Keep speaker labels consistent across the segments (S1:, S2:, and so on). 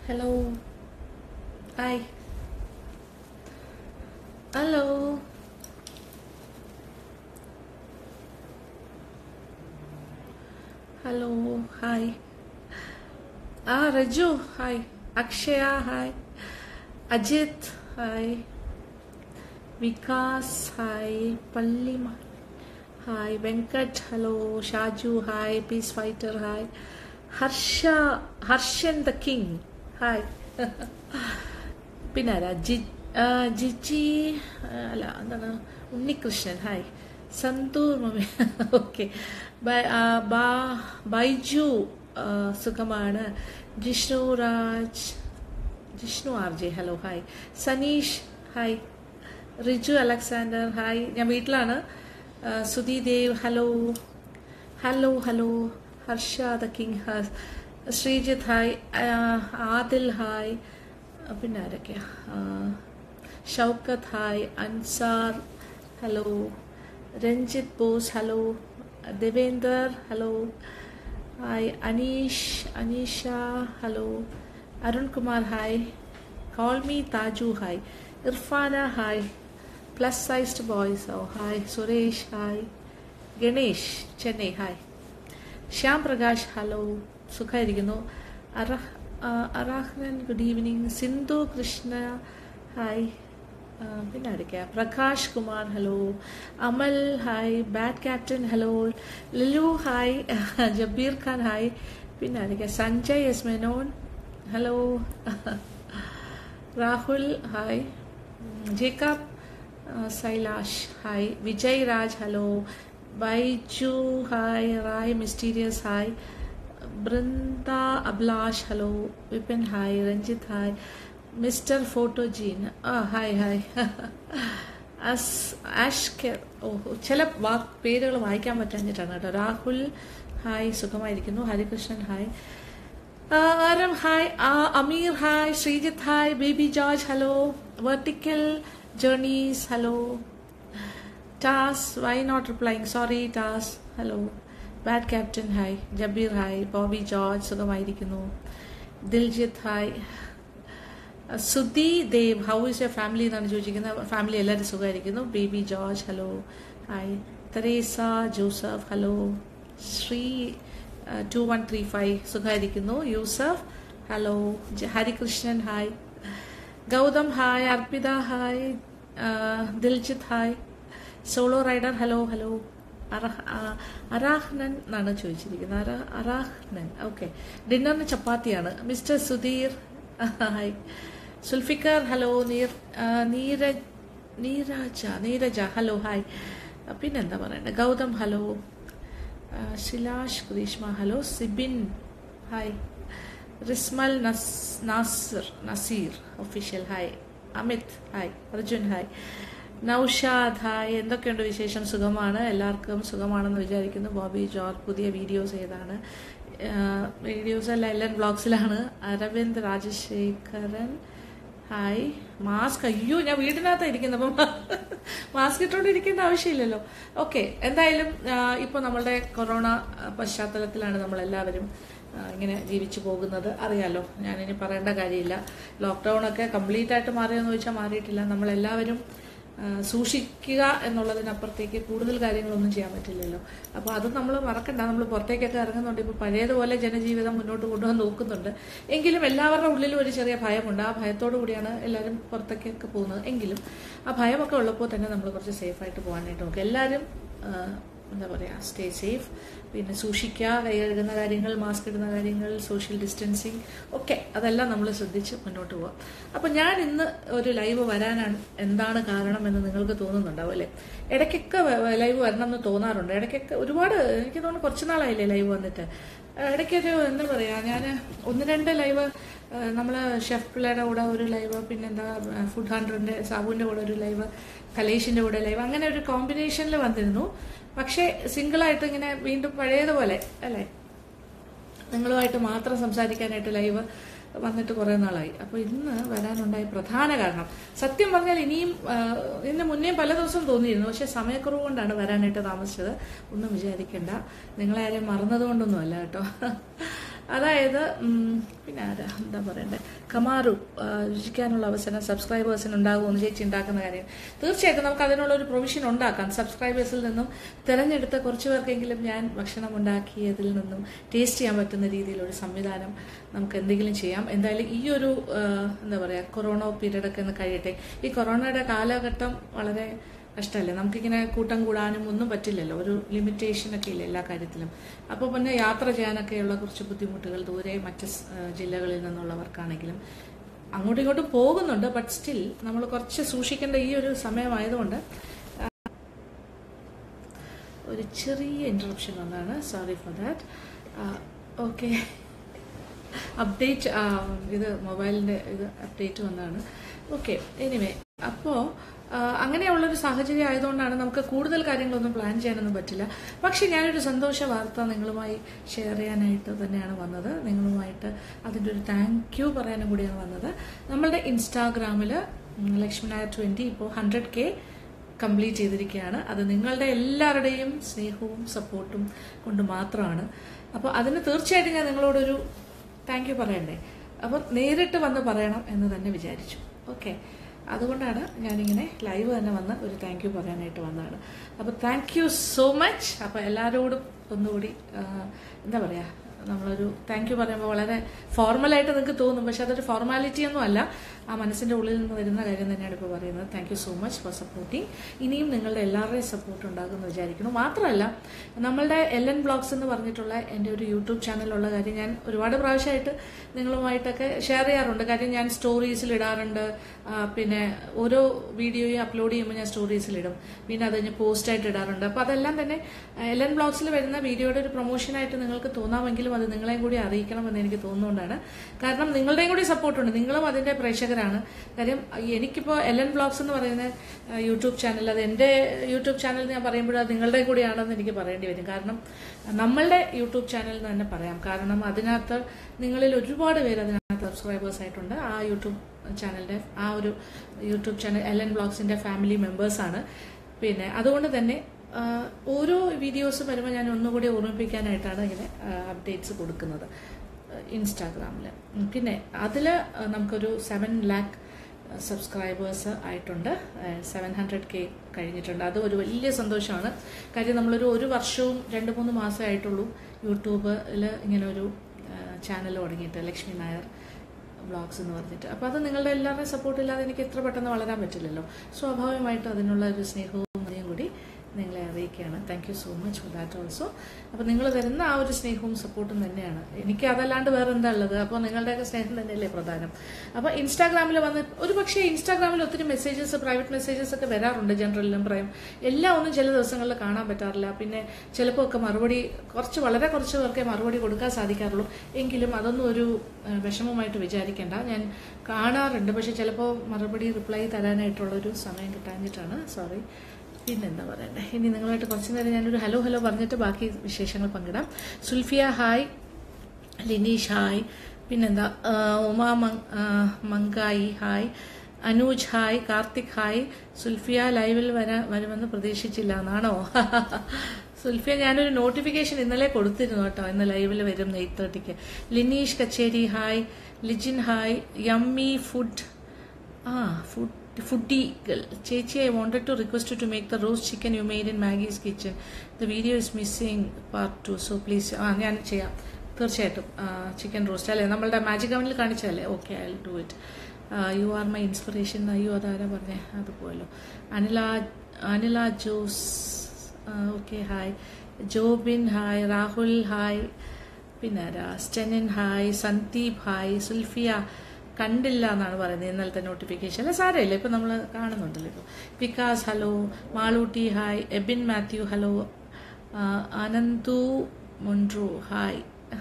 S1: Hello. Hi. Hello. Hello. Hi. Ah, Raju. Hi. Akshaya. Hi. Ajit. Hi. Vikas. Hi. Pallima. Hi. Venkat. Hello. Shaju. Hi. Peace Fighter. Hi. Harsha. Harshan the King. Hi. പിന്നെ ആരാ G ആ, ജിജി ആ, അല്ല എന്താണ് Unnikrishnan hi Santoor mummy okay Baiju ആ, സുഖമാണ് Jishnu Raj Jishnu R J hello hi Saneesh hi Riju Alexander hi ഞാൻ വീട്ടിലാണ് ആ, Sudhi Dev hello hello hello Harsha the king has Sreejith hi ആ, ആദിൽ ഹായ് ആ, പിന്നെ ആരൊക്കെയാ ആ, Shoukath hi Ansar hello Ranjith Bose hello Devender hello hi Aneesh Aneesha hello Arun Kumar hi call me Thaju hi Irfana hi plus sized boys ഓ hi Suresh hi Ganesh Chennai hi Shyam Prakash hello സുഖമായിരിക്കുന്നു അറഹ് ആ, അറാഹ്നൻ good evening Sindhu Krishna hi ആ, പിന്നെ ആരൊക്കെയാ Prakash Kumar hello Amal hi bat captain hello Lilu hi Jabir Khan hi പിന്നെ ആരൊക്കെയാ Sanjay S Menon hello Rahul hi Jacob Sailash hi Vijay Raj hello Baiju hi Rai mysterious hi Brinda Abhilash hello Vipin hi Ranjith hi mister photogene ആ ഹായ് ഹായ് അസ് ആഷ്കർ ഓ ചില വാക്ക് പേരുകൾ വായിക്കാൻ പറ്റാഞ്ഞിട്ടാണ് കേട്ടോ രാഹുൽ ഹായ് സുഖമായിരിക്കുന്നു ഹരികൃഷ്ണൻ ഹായ് ആ, ആരം ഹായ് ആ, Amir hi Sreejith hi Baby George hello vertical journeys hello Taz why not replying sorry Taz hello bad captain hi Jabir hi Bobby George സുഖമായിരിക്കുന്നു Diljith hi Sudhi Dev how is your family എന്നാണ് ചോദിച്ചിരിക്കുന്നത് ഫാമിലി എല്ലാവരും സുഖമായിരിക്കുന്നു Baby George hello hi Teresa Joseph hello Sree two one three five സുഖമായിരിക്കുന്നു Yusuf hello ജ- Harikrishnan hi Gautham hi Arpitha hi ആ, Diljith hi solo rider hello hello അറഹ് ആ, അറാഹ്നൻ എന്നാണ് ചോദിച്ചിരിക്കുന്നത് അറ അറാഹ്നൻ ഓക്കെ ഡിന്നറിന് ചപ്പാത്തിയാണ് mister Sudheer hi Zulfikar hello നീർ ആ, നീരജ് നീരാജ നീരജ ഹലോ ഹായ് പിന്നെന്താ പറയണ്ടേ ഗൗതം ഹലോ ആ, ശിലാഷ് ഗ്രീഷ്മ ഹലോ സിബിൻ ഹായ് റിസ്മൽ നസ് Nasir Naseer official hi Amit hi Arjun hi Naushad hi എന്തൊക്കെയുണ്ട് വിശേഷം സുഖമാണ് എല്ലാവർക്കും സുഖമാണെന്ന് വിചാരിക്കുന്നു ബോബി ജോർജ് പുതിയ വീഡിയോസ് ഏതാണ് വീഡിയോസ് എല്ലാം എല്ലാം ബ്ലോഗ്സിലാണ് അരവിന്ദ് രാജശേഖരൻ ഹായ് മാസ്ക് അയ്യോ ഞാൻ വീടിനകത്താണ് ഇരിക്കുന്നത് അപ്പം മാസ്ക് ഇട്ടുകൊണ്ട് ഇരിക്കേണ്ട ആവശ്യമില്ലല്ലോ ഓക്കെ എന്തായാലും ഇപ്പോൾ നമ്മളുടെ കൊറോണ പശ്ചാത്തലത്തിലാണ് നമ്മളെല്ലാവരും ആ, ഇങ്ങനെ ജീവിച്ചു പോകുന്നത് അറിയാലോ ഞാനിനി പറയേണ്ട കാര്യമില്ല ലോക്ക്ഡൗൺ ഒക്കെ കംപ്ലീറ്റ് ആയിട്ട് മാറിയെന്ന് ചോദിച്ചാൽ മാറിയിട്ടില്ല നമ്മളെല്ലാവരും ആ, സൂക്ഷിക്കുക എന്നുള്ളതിനപ്പുറത്തേക്ക് കൂടുതൽ കാര്യങ്ങളൊന്നും ചെയ്യാൻ പറ്റില്ലല്ലോ അപ്പോൾ അത് നമ്മൾ മറക്കണ്ട നമ്മൾ പുറത്തേക്കൊക്കെ ഇറങ്ങുന്നുണ്ട് ഇപ്പോൾ പഴയതുപോലെ ജനജീവിതം മുന്നോട്ട് കൊണ്ടുപോകാൻ നോക്കുന്നുണ്ട് എങ്കിലും എല്ലാവരുടെ ഉള്ളിലും ഒരു ചെറിയ ഭയമുണ്ട് ആ ഭയത്തോടു കൂടിയാണ് എല്ലാവരും പുറത്തേക്കൊക്കെ പോകുന്നത് എങ്കിലും ആ ഭയമൊക്കെ ഉള്ളപ്പോൾ തന്നെ നമ്മൾ കുറച്ച് സേഫായിട്ട് പോകാനായിട്ട് നോക്കുക എല്ലാവരും ആ, എന്താ പറയുക സ്റ്റേ സേഫ് പിന്നെ സൂക്ഷിക്കുക കൈ കഴുകുന്ന കാര്യങ്ങൾ മാസ്ക് ഇടുന്ന കാര്യങ്ങൾ സോഷ്യൽ ഡിസ്റ്റൻസിങ് ഒക്കെ അതെല്ലാം നമ്മൾ ശ്രദ്ധിച്ച് മുന്നോട്ട് പോവാം അപ്പം ഞാൻ ഇന്ന് ഒരു ലൈവ് വരാനാണ് എന്താണ് കാരണം എന്ന് നിങ്ങൾക്ക് തോന്നുന്നുണ്ടാവും അല്ലേ ഇടയ്ക്കൊക്കെ ലൈവ് വരണം എന്ന് തോന്നാറുണ്ട് ഇടയ്ക്കൊക്കെ ഒരുപാട് എനിക്ക് തോന്നുന്നു കുറച്ച് നാളായില്ലേ ലൈവ് വന്നിട്ട് ഇടയ്ക്കൊരു എന്താ പറയുക ഞാൻ ഒന്ന് രണ്ട് ലൈവ് നമ്മൾ ഷെഫ് പിള്ളയുടെ കൂടെ ഒരു ലൈവ് പിന്നെന്താ ഫുഡ് ഹൺഡ്രഡിൻ്റെ സാബുവിൻ്റെ കൂടെ ഒരു ലൈവ് കലേഷിൻ്റെ കൂടെ ലൈവ് അങ്ങനെ ഒരു കോമ്പിനേഷനിൽ വന്നിരുന്നു പക്ഷേ സിംഗിളായിട്ട് ഇങ്ങനെ വീണ്ടും പഴയതുപോലെ അല്ലേ നിങ്ങളുമായിട്ട് മാത്രം സംസാരിക്കാനായിട്ട് ലൈവ് വന്നിട്ട് കുറേ നാളായി അപ്പോൾ ഇന്ന് വരാനുണ്ടായ പ്രധാന കാരണം സത്യം പറഞ്ഞാൽ ഇനിയും ആ, ഇതിന് മുന്നേ പല ദിവസവും തോന്നിയിരുന്നു പക്ഷെ സമയക്കുറവ് കൊണ്ടാണ് വരാനായിട്ട് താമസിച്ചത് ഒന്നും വിചാരിക്കേണ്ട നിങ്ങളെ ആരെയും മറന്നതുകൊണ്ടൊന്നും അല്ല കേട്ടോ അതായത് ഉം, പിന്നെ ആരാ എന്താ പറയണ്ടേ കമാറു ആ, രുചിക്കാനുള്ള അവസരം സബ്സ്ക്രൈബേഴ്സിന് ഉണ്ടാകുമെന്ന് ചേച്ചി ഉണ്ടാക്കുന്ന കാര്യം തീർച്ചയായിട്ടും നമുക്ക് അതിനുള്ള ഒരു പ്രൊവിഷൻ ഉണ്ടാക്കാം സബ്സ്ക്രൈബേഴ്സിൽ നിന്നും തിരഞ്ഞെടുത്ത കുറച്ച് പേർക്കെങ്കിലും ഞാൻ ഭക്ഷണം ഉണ്ടാക്കിയതിൽ നിന്നും ടേസ്റ്റ് ചെയ്യാൻ പറ്റുന്ന രീതിയിലൊരു സംവിധാനം നമുക്ക് എന്തെങ്കിലും ചെയ്യാം എന്തായാലും ഈ ഒരു ആ, എന്താ പറയുക കൊറോണ പീരീഡ് ഒക്കെ ഒന്ന് കഴിയട്ടെ ഈ കൊറോണയുടെ കാലഘട്ടം വളരെ കഷ്ടമല്ലേ നമുക്കിങ്ങനെ കൂട്ടം കൂടാനും ഒന്നും പറ്റില്ലല്ലോ ഒരു ലിമിറ്റേഷൻ ഒക്കെ ഇല്ല എല്ലാ കാര്യത്തിലും അപ്പോൾ പിന്നെ യാത്ര ചെയ്യാനൊക്കെയുള്ള കുറച്ച് ബുദ്ധിമുട്ടുകൾ ദൂരെ മറ്റ് സ്- ആ, ജില്ലകളിൽ നിന്നുള്ളവർക്കാണെങ്കിലും അങ്ങോട്ടും ഇങ്ങോട്ടും പോകുന്നുണ്ട് ബട്ട് സ്റ്റിൽ നമ്മൾ കുറച്ച് സൂക്ഷിക്കേണ്ട ഈ ഒരു സമയമായതുകൊണ്ട് ആ, ഒരു ചെറിയ ഇൻട്രപ്ഷൻ വന്നതാണ് sorry for that okay update ഇത് മൊബൈലിൻ്റെ ഇത് അപ്ഡേറ്റ് വന്നതാണ് ഓക്കെ എനിവേ അപ്പോൾ അങ്ങനെയുള്ളൊരു സാഹചര്യം ആയതുകൊണ്ടാണ് നമുക്ക് കൂടുതൽ കാര്യങ്ങളൊന്നും പ്ലാൻ ചെയ്യാനൊന്നും പറ്റില്ല പക്ഷെ ഞാനൊരു സന്തോഷ വാർത്ത നിങ്ങളുമായി ഷെയർ ചെയ്യാനായിട്ട് തന്നെയാണ് വന്നത് നിങ്ങളുമായിട്ട് അതിൻ്റെ ഒരു താങ്ക് യു പറയാനും കൂടിയാണ് വന്നത് നമ്മളുടെ ഇൻസ്റ്റാഗ്രാമിൽ ലക്ഷ്മി നായർ ട്വൻറ്റി ഇപ്പോൾ ഹൺഡ്രഡ് കെ കംപ്ലീറ്റ് ചെയ്തിരിക്കുകയാണ് അത് നിങ്ങളുടെ എല്ലാവരുടെയും സ്നേഹവും സപ്പോർട്ടും കൊണ്ട് മാത്രമാണ് അപ്പോൾ അതിന് തീർച്ചയായിട്ടും ഞാൻ നിങ്ങളോടൊരു താങ്ക് യു പറയണ്ടേ അപ്പോൾ നേരിട്ട് വന്ന് പറയണം എന്ന് തന്നെ വിചാരിച്ചു ഓക്കെ അതുകൊണ്ടാണ് ഞാനിങ്ങനെ ലൈവ് തന്നെ വന്ന് ഒരു താങ്ക് യു പറയാനായിട്ട് വന്നതാണ് അപ്പോൾ താങ്ക് യു സോ മച്ച് അപ്പോൾ എല്ലാവരോടും ഒന്നുകൂടി ആ, എന്താ പറയുക നമ്മളൊരു താങ്ക് യു പറയുമ്പോൾ വളരെ ഫോർമലായിട്ട് നിങ്ങൾക്ക് തോന്നും പക്ഷെ അതൊരു ഫോർമാലിറ്റി ഒന്നും അല്ല ആ മനസ്സിന്റെ ഉള്ളിൽ നിന്ന് വരുന്ന കാര്യം തന്നെയാണ് ഇപ്പോൾ പറയുന്നത് thank you so much for supporting ഇനിയും നിങ്ങളുടെ എല്ലാവരുടെയും സപ്പോർട്ട് ഉണ്ടാകുമെന്ന് വിചാരിക്കുന്നു മാത്രമല്ല നമ്മളുടെ എൽ എൻ ബ്ലോഗ്സ് എന്ന് പറഞ്ഞിട്ടുള്ള എൻ്റെ ഒരു യൂട്യൂബ് ചാനലുള്ള കാര്യം ഞാൻ ഒരുപാട് പ്രാവശ്യമായിട്ട് നിങ്ങളുമായിട്ടൊക്കെ ഷെയർ ചെയ്യാറുണ്ട് കാര്യം ഞാൻ സ്റ്റോറീസിൽ ഇടാറുണ്ട് ആ, പിന്നെ ഓരോ വീഡിയോയും അപ്ലോഡ് ചെയ്യുമ്പോൾ ഞാൻ സ്റ്റോറീസിലിടും പിന്നെ അത് കഴിഞ്ഞ് പോസ്റ്റായിട്ട് ഇടാറുണ്ട് അപ്പോൾ അതെല്ലാം തന്നെ എൽ എൻ ബ്ലോഗ്സിൽ വരുന്ന വീഡിയോയുടെ ഒരു പ്രൊമോഷനായിട്ട് നിങ്ങൾക്ക് തോന്നാമെങ്കിലും അത് നിങ്ങളെയും കൂടി അറിയിക്കണമെന്ന് എനിക്ക് തോന്നുന്നതുകൊണ്ടാണ് കാരണം നിങ്ങളുടെയും കൂടി സപ്പോർട്ടുണ്ട് നിങ്ങളും അതിന്റെ പ്രേക്ഷകരാണ് കാര്യം എനിക്കിപ്പോൾ എൽ എൻ ബ്ലോഗ്സ് എന്ന് പറയുന്ന ആ, യൂട്യൂബ് ചാനൽ അത് എൻ്റെ യൂട്യൂബ് ചാനൽ ഞാൻ പറയുമ്പോൾ അത് നിങ്ങളുടെയും കൂടിയാണെന്ന് എനിക്ക് പറയേണ്ടി വരും കാരണം നമ്മളുടെ യൂട്യൂബ് ചാനൽ എന്ന് തന്നെ പറയാം കാരണം അതിനകത്ത് നിങ്ങളിൽ ഒരുപാട് പേര് അതിനകത്ത് സബ്സ്ക്രൈബേഴ്സ് ആയിട്ടുണ്ട് ആ യൂട്യൂബ് ചാനലിന്റെ ആ ഒരു യൂട്യൂബ് ചാനൽ എൽ എൻ ബ്ലോഗ്സിന്റെ ഫാമിലി മെമ്പേഴ്സാണ് പിന്നെ അതുകൊണ്ട് തന്നെ ആ, ഓരോ വീഡിയോസ് വരുമ്പോൾ ഞാൻ ഒന്നുകൂടി ഓർമ്മിപ്പിക്കാനായിട്ടാണ് ഇങ്ങനെ അപ്ഡേറ്റ്സ് കൊടുക്കുന്നത് ഇൻസ്റ്റാഗ്രാമിൽ പിന്നെ അതിൽ നമുക്കൊരു സെവൻ ലാക്ക് സബ്സ്ക്രൈബേഴ്സ് ആയിട്ടുണ്ട് സെവൻ ഹൺഡ്രഡ് കെ കഴിഞ്ഞിട്ടുണ്ട് അത് ഒരു വലിയ സന്തോഷമാണ് കാര്യം നമ്മളൊരു ഒരു വർഷവും രണ്ട് മൂന്ന് മാസമേ ആയിട്ടുള്ളൂ യൂട്യൂബിൽ ഇങ്ങനെ ഒരു ചാനൽ തുടങ്ങിയിട്ട് ലക്ഷ്മി നായർ വ്ളോഗ്സ് എന്ന് പറഞ്ഞിട്ട് അപ്പോൾ അത് നിങ്ങളുടെ എല്ലാവരുടെയും സപ്പോർട്ട് ഇല്ലാതെ എനിക്ക് എത്ര പെട്ടെന്ന് വളരാൻ പറ്റില്ലല്ലോ സ്വാഭാവികമായിട്ടും അതിനുള്ള ഒരു സ്നേഹവും നന്ദിയും കൂടി നിങ്ങളെ അറിയിക്കുകയാണ് thank you so much for that also അപ്പോൾ നിങ്ങൾ തരുന്ന ആ ഒരു സ്നേഹവും സപ്പോർട്ടും തന്നെയാണ് എനിക്ക് അതല്ലാണ്ട് വേറെ എന്താ ഉള്ളത് അപ്പോൾ നിങ്ങളുടെയൊക്കെ സ്നേഹം തന്നെയല്ലേ പ്രധാനം അപ്പോൾ ഇൻസ്റ്റാഗ്രാമിൽ വന്ന് ഒരു പക്ഷേ ഇൻസ്റ്റാഗ്രാമിൽ ഒത്തിരി മെസ്സേജസ് പ്രൈവറ്റ് മെസ്സേജസ് ഒക്കെ വരാറുണ്ട് ജനറലിലും പറയും എല്ലാം ഒന്നും ചില ദിവസങ്ങളിൽ കാണാൻ പറ്റാറില്ല പിന്നെ ചിലപ്പോൾ ഒക്കെ മറുപടി കുറച്ച് വളരെ കുറച്ച് പേർക്കേ മറുപടി കൊടുക്കാൻ സാധിക്കാറുള്ളൂ എങ്കിലും അതൊന്നും ഒരു ആ, വിഷമമായിട്ട് വിചാരിക്കേണ്ട ഞാൻ കാണാറുണ്ട് പക്ഷെ ചിലപ്പോൾ മറുപടി റിപ്ലൈ തരാനായിട്ടുള്ള ഒരു സമയം കിട്ടാഞ്ഞിട്ടാണ് സോറി പിന്നെന്താ പറയണ്ടേ ഇനി നിങ്ങളായിട്ട് കുറച്ച് നേരം ഞാനൊരു ഹലോ ഹലോ പറഞ്ഞിട്ട് ബാക്കി വിശേഷങ്ങൾ പങ്കിടാം സുൽഫിയ ഹായ് ലിനീഷ് ഹായ് പിന്നെന്താ ആ, ഉമാ മങ്- ആ, മങ്കായി hi Anuj hi Karthik hi Sulfiya ലൈവിൽ വരാ വരുമെന്ന് പ്രതീക്ഷിച്ചില്ല എന്നാണോ സുൽഫിയ ഞാനൊരു നോട്ടിഫിക്കേഷൻ ഇന്നലെ കൊടുത്തിരുന്നു കേട്ടോ ഇന്ന് ലൈവിൽ വരും എയ്റ്റ് തേർട്ടിക്ക് Lineesh Kacheri hi Lijin hi yummy food ആ ഫുഡ് ഫുഡി ഗേൾ ചേച്ചി I wanted to request to make the roast chicken you made in Maggie's kitchen the video is missing part two so please ആ ഞാൻ ചെയ്യാം തീർച്ചയായിട്ടും ചിക്കൻ റോസ്റ്റ് അല്ലേ നമ്മളുടെ magic അവനിൽ കാണിച്ചല്ലേ okay I do it you are my inspiration അയ്യോ അതാരാ പറഞ്ഞേ അത് പോയല്ലോ Anila Anila Jose okay hi Jobin hi Rahul hi പിന്നെ ആരാ സ്റ്റെനിൻ ഹായ് സന്ദീപ് ഹായ് സുൽഫിയ കണ്ടില്ല എന്നാണ് പറയുന്നത് ഇന്നലത്തെ നോട്ടിഫിക്കേഷൻ അല്ല സാരമില്ല ഇപ്പൊ നമ്മൾ കാണുന്നുണ്ടല്ലോ ഇപ്പോൾ Vikas hello Malootty hi Ebin Mathew hello ആ, അനന്തു മൊൻട്രോ hi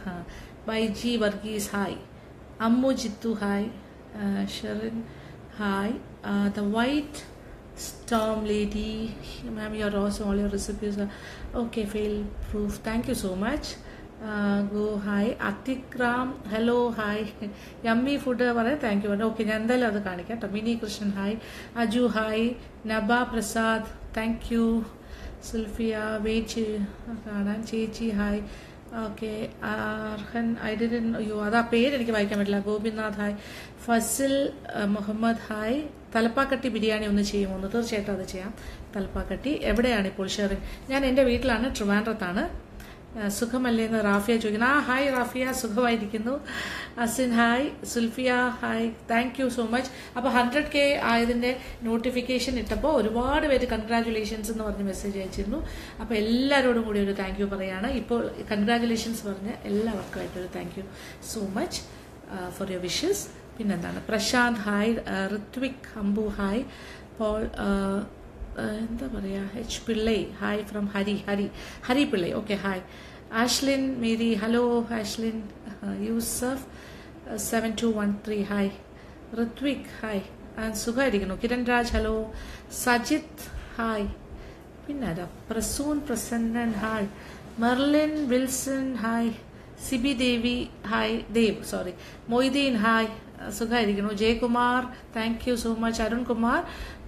S1: Baiji Varghese hi Ammu Jithu hi Sherin hi the white storm lady ma'am your also all your recipes are okay fail proof thank you so much uh, go hi Athikram hello hi yummy food പറയാം thank you okay ഞാൻ എന്തായാലും അത് കാണിക്കാം കേട്ടോ Mini Krishnan hi Aju hi നബ Prasad thank you Sulfiya wait കാണാൻ ചേച്ചി hi okay Arhan I ഡിൻ അയ്യോ അതാ പേര് എനിക്ക് വായിക്കാൻ പറ്റില്ല ഗോപിനാഥ് ഹായ് ഫസിൽ അഹ്, മുഹമ്മദ് ഹായ് തലപ്പാക്കട്ടി ബിരിയാണി ഒന്ന് ചെയ്യുമോ എന്ന് തീർച്ചയായിട്ടും അത് ചെയ്യാം തലപ്പാക്കട്ടി എവിടെയാണ് ഇപ്പോൾ ഷെയറിംഗ് ഞാൻ എൻ്റെ വീട്ടിലാണ് ട്രിവാൻഡ്രത്താണ് ആ, സുഖമല്ലേ എന്ന് റാഫിയ ചോദിക്കുന്നു ആ ഹായ് റാഫിയ സുഖമായിരിക്കുന്നു Asin hi Sulfiya hi thank you so much അപ്പോൾ ഹൺഡ്രഡ് കെ ആയതിൻ്റെ നോട്ടിഫിക്കേഷൻ ഇട്ടപ്പോൾ ഒരുപാട് പേര് കൺഗ്രാറ്റുലേഷൻസ് എന്ന് പറഞ്ഞ് മെസ്സേജ് അയച്ചിരുന്നു അപ്പോൾ എല്ലാവരോടും കൂടി ഒരു താങ്ക് യു പറയുകയാണ് ഇപ്പോൾ കൺഗ്രാറ്റുലേഷൻസ് പറഞ്ഞ് എല്ലാവർക്കുമായിട്ടൊരു thank you so much for your wishes പിന്നെന്താണ് Prashanth hi Rithwik Ambu hi Paul ആ, ആഹ് എന്താ പറയുക H Pillai hi from Hari Hari Hari Pillai okay hi Ashlin Mary hello Ashlin Yusuf seven two one three hi Rithwik hi സുഖമായിരിക്കുന്നു കിരൺ രാജ് ഹലോ സജിത് ഹായ് പിന്നെ ആരാ Prasoon Prasannan hi Merlin Wilson hi Sibi Devi hi Dev sorry Moideen hi സുഖമായിരിക്കുന്നു Jayakumar thank you so much Arun Kumar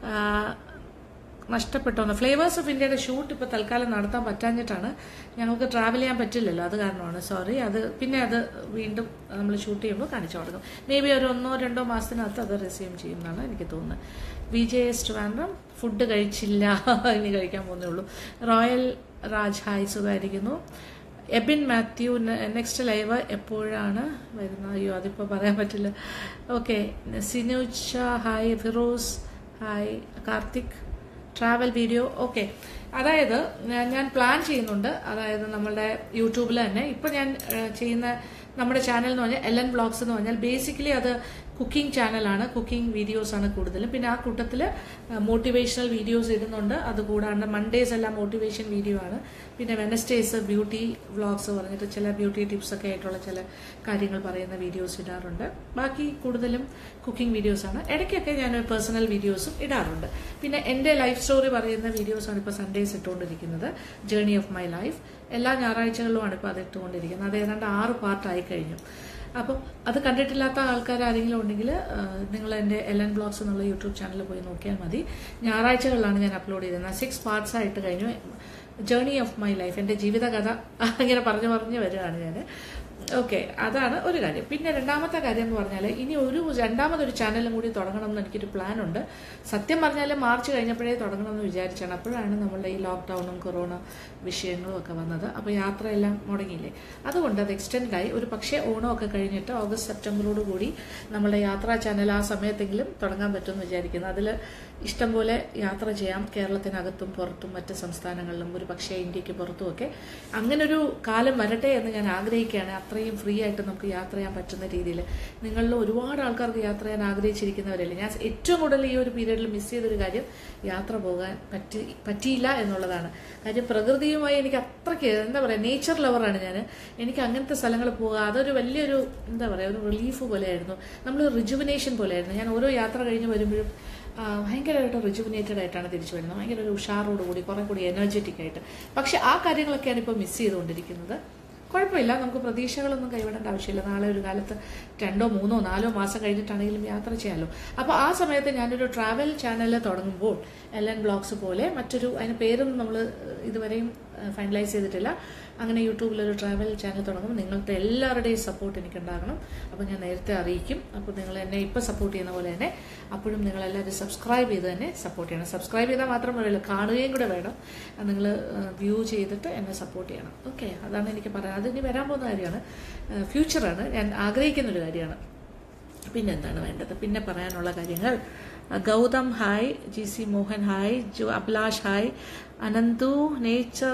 S1: നഷ്ടപ്പെട്ടോന്ന് ഫ്ലേവേഴ്സ് ഓഫ് ഇന്ത്യയുടെ ഷൂട്ട് ഇപ്പോൾ തൽക്കാലം നടത്താൻ പറ്റാഞ്ഞിട്ടാണ് ഞങ്ങൾക്ക് ട്രാവൽ ചെയ്യാൻ പറ്റില്ലല്ലോ അത് കാരണമാണ് സോറി അത് പിന്നെ അത് വീണ്ടും നമ്മൾ ഷൂട്ട് ചെയ്യുമ്പോൾ കാണിച്ചു കൊടുക്കും മേ ബി ഒരു ഒന്നോ രണ്ടോ മാസത്തിനകത്ത് അത് റിസീവ് ചെയ്യുമെന്നാണ് എനിക്ക് തോന്നുന്നത് V J S Trivandrum food കഴിച്ചില്ല ഇനി കഴിക്കാൻ പോകുന്നേ ഉള്ളൂ റോയൽ രാജ് ഹായ് സുഖമായിരിക്കുന്നു എബിൻ മാത്യു നെക്സ്റ്റ് ലൈവ് എപ്പോഴാണ് വരുന്നത് അയ്യോ അതിപ്പോൾ പറയാൻ പറ്റില്ല ഓക്കെ സിനുച്ച hi Firoz hi Karthik travel video okay അതായത് ഞാൻ- ഞാൻ പ്ലാൻ ചെയ്യുന്നുണ്ട് അതായത് നമ്മളുടെ യൂട്യൂബിൽ തന്നെ ഇപ്പം ഞാൻ ഏഹ്, ചെയ്യുന്ന നമ്മുടെ ചാനൽ എന്ന് പറഞ്ഞാൽ എൽ എൻ ബ്ലോഗ്സ് എന്ന് പറഞ്ഞാൽ ബേസിക്കലി അത് കുക്കിംഗ് ചാനലാണ് കുക്കിംഗ് വീഡിയോസ് ആണ് കൂടുതലും പിന്നെ ആ കൂട്ടത്തിൽ മോട്ടിവേഷണൽ വീഡിയോസ് ഇടുന്നുണ്ട് അതുകൂടാണ്ട് മൺഡേസ് എല്ലാം മോട്ടിവേഷൻ വീഡിയോ ആണ് പിന്നെ വെനസ്ഡേസ് ബ്യൂട്ടി വ്ളോഗ്സ് പറഞ്ഞിട്ട് ചില ബ്യൂട്ടി ടിപ്സ് ഒക്കെ ആയിട്ടുള്ള ചില കാര്യങ്ങൾ പറയുന്ന വീഡിയോസ് ഇടാറുണ്ട് ബാക്കി കൂടുതലും കുക്കിംഗ് വീഡിയോസ് ആണ് ഇടയ്ക്കൊക്കെ ഞാൻ പേഴ്സണൽ വീഡിയോസും ഇടാറുണ്ട് പിന്നെ എൻ്റെ ലൈഫ് സ്റ്റോറി പറയുന്ന വീഡിയോസാണ് ഇപ്പോൾ സൺഡേസ് ഇട്ടുകൊണ്ടിരിക്കുന്നത് ജേർണി ഓഫ് മൈ ലൈഫ് എല്ലാ ഞായറാഴ്ചകളിലുമാണ് ഇപ്പോൾ അത് ഇട്ടുകൊണ്ടിരിക്കുന്നത് അത് ഏതാണ്ട് ആറ് പാർട്ടായി കഴിഞ്ഞു അപ്പം അത് കണ്ടിട്ടില്ലാത്ത ആൾക്കാർ ആരെങ്കിലും ഉണ്ടെങ്കിൽ നിങ്ങൾ എൻ്റെ എൽ എൻ ബ്ലോഗ്സ് എന്നുള്ള യൂട്യൂബ് ചാനൽ പോയി നോക്കിയാൽ മതി ഞായറാഴ്ചകളിലാണ് ഞാൻ അപ്ലോഡ് ചെയ്തത് സിക്സ് പാർട്സ് ആയിട്ട് കഴിഞ്ഞു ജേർണി ഓഫ് മൈ ലൈഫ് എൻ്റെ ജീവിതകഥ ഇങ്ങനെ പറഞ്ഞു പറഞ്ഞു വരികയാണ് ഞാൻ ഓക്കെ അതാണ് ഒരു കാര്യം പിന്നെ രണ്ടാമത്തെ കാര്യം എന്ന് പറഞ്ഞാൽ ഇനി ഒരു രണ്ടാമതൊരു ചാനലും കൂടി തുടങ്ങണം എന്ന് എനിക്കൊരു പ്ലാൻ ഉണ്ട് സത്യം പറഞ്ഞാൽ മാർച്ച് കഴിഞ്ഞപ്പോഴേ തുടങ്ങണം എന്ന് വിചാരിച്ചാണ് അപ്പോഴാണ് നമ്മളുടെ ഈ ലോക്ക്ഡൗണും കൊറോണ വിഷയങ്ങളും ഒക്കെ വന്നത് അപ്പോൾ യാത്രയെല്ലാം മുടങ്ങിയില്ലേ അതുകൊണ്ട് അത് എക്സ്റ്റെൻഡ് ആയി ഒരു പക്ഷേ ഓണമൊക്കെ കഴിഞ്ഞിട്ട് ഓഗസ്റ്റ് സെപ്റ്റംബറോട് കൂടി നമ്മുടെ യാത്രാ ചാനൽ ആ സമയത്തെങ്കിലും തുടങ്ങാൻ പറ്റുമെന്ന് വിചാരിക്കുന്നു അതിൽ ഇഷ്ടംപോലെ യാത്ര ചെയ്യാം കേരളത്തിനകത്തും പുറത്തും മറ്റ് സംസ്ഥാനങ്ങളിലും ഒരു പക്ഷേ ഇന്ത്യക്ക് പുറത്തുമൊക്കെ അങ്ങനൊരു കാലം വരട്ടെ എന്ന് ഞാൻ ആഗ്രഹിക്കുകയാണ് അത്രയും ഫ്രീ ആയിട്ട് നമുക്ക് യാത്ര ചെയ്യാൻ പറ്റുന്ന രീതിയിൽ നിങ്ങളിൽ ഒരുപാട് ആൾക്കാർക്ക് യാത്ര ചെയ്യാൻ ആഗ്രഹിച്ചിരിക്കുന്നവരല്ലേ ഞാൻ ഏറ്റവും കൂടുതൽ ഈ ഒരു പീരീഡിൽ മിസ് ചെയ്തൊരു കാര്യം യാത്ര പോകാൻ പറ്റി പറ്റിയില്ല എന്നുള്ളതാണ് കാര്യം പ്രകൃതിയുമായി എനിക്ക് അത്രയ്ക്ക് എന്താ പറയുക നേച്ചർ ലവറാണ് ഞാൻ എനിക്ക് അങ്ങനത്തെ സ്ഥലങ്ങളിൽ പോകുക അതൊരു വലിയൊരു എന്താ പറയുക ഒരു റിലീഫ് പോലെയായിരുന്നു നമ്മൾ റിജുവിനേഷൻ പോലെയായിരുന്നു ഞാൻ ഓരോ യാത്ര കഴിഞ്ഞ് വരുമ്പോഴും ആ, ഭയങ്കരമായിട്ട് റിജുവിനേറ്റഡ് ആയിട്ടാണ് തിരിച്ചു വരുന്നത് ഭയങ്കര ഒരു ഉഷാറോടുകൂടി കുറെ കൂടി എനർജറ്റിക് ആയിട്ട് പക്ഷെ ആ കാര്യങ്ങളൊക്കെയാണ് ഇപ്പോൾ മിസ് ചെയ്തുകൊണ്ടിരിക്കുന്നത് കുഴപ്പമില്ല നമുക്ക് പ്രതീക്ഷകളൊന്നും കൈവിടേണ്ട ആവശ്യമില്ല നാളെ ഒരു കാലത്ത് രണ്ടോ മൂന്നോ നാലോ മാസം കഴിഞ്ഞിട്ടാണെങ്കിലും യാത്ര ചെയ്യാമല്ലോ അപ്പോൾ ആ സമയത്ത് ഞാനൊരു ട്രാവൽ ചാനൽ തുടങ്ങുമ്പോൾ എൽ എൻ ബ്ലോഗ്സ് പോലെ മറ്റൊരു അതിന് പേരൊന്നും നമ്മൾ ഇതുവരെയും ഫൈനലൈസ് ചെയ്തിട്ടില്ല അങ്ങനെ യൂട്യൂബിലൊരു ട്രാവൽ ചാനൽ തുടങ്ങുമ്പോൾ നിങ്ങളുടെ എല്ലാവരുടെയും സപ്പോർട്ട് എനിക്കുണ്ടാകണം അപ്പോൾ ഞാൻ നേരത്തെ അറിയിക്കും അപ്പോൾ നിങ്ങൾ എന്നെ ഇപ്പോൾ സപ്പോർട്ട് ചെയ്യുന്ന പോലെ തന്നെ അപ്പോഴും നിങ്ങൾ എല്ലാവരും സബ്സ്ക്രൈബ് ചെയ്ത് തന്നെ സപ്പോർട്ട് ചെയ്യണം സബ്സ്ക്രൈബ് ചെയ്താൽ മാത്രം പോരല്ലോ കാണുകയും കൂടെ വേണം നിങ്ങൾ വ്യൂ ചെയ്തിട്ട് എന്നെ സപ്പോർട്ട് ചെയ്യണം ഓക്കെ അതാണ് എനിക്ക് പറയാൻ അത് ഇനി വരാൻ പോകുന്ന കാര്യമാണ് ഫ്യൂച്ചറാണ് ഞാൻ ആഗ്രഹിക്കുന്ന ഒരു കാര്യമാണ് പിന്നെന്താണ് വേണ്ടത് പിന്നെ പറയാനുള്ള കാര്യങ്ങൾ Gautham hi G C Mohan hi ജു Abhilash hi Ananthu nature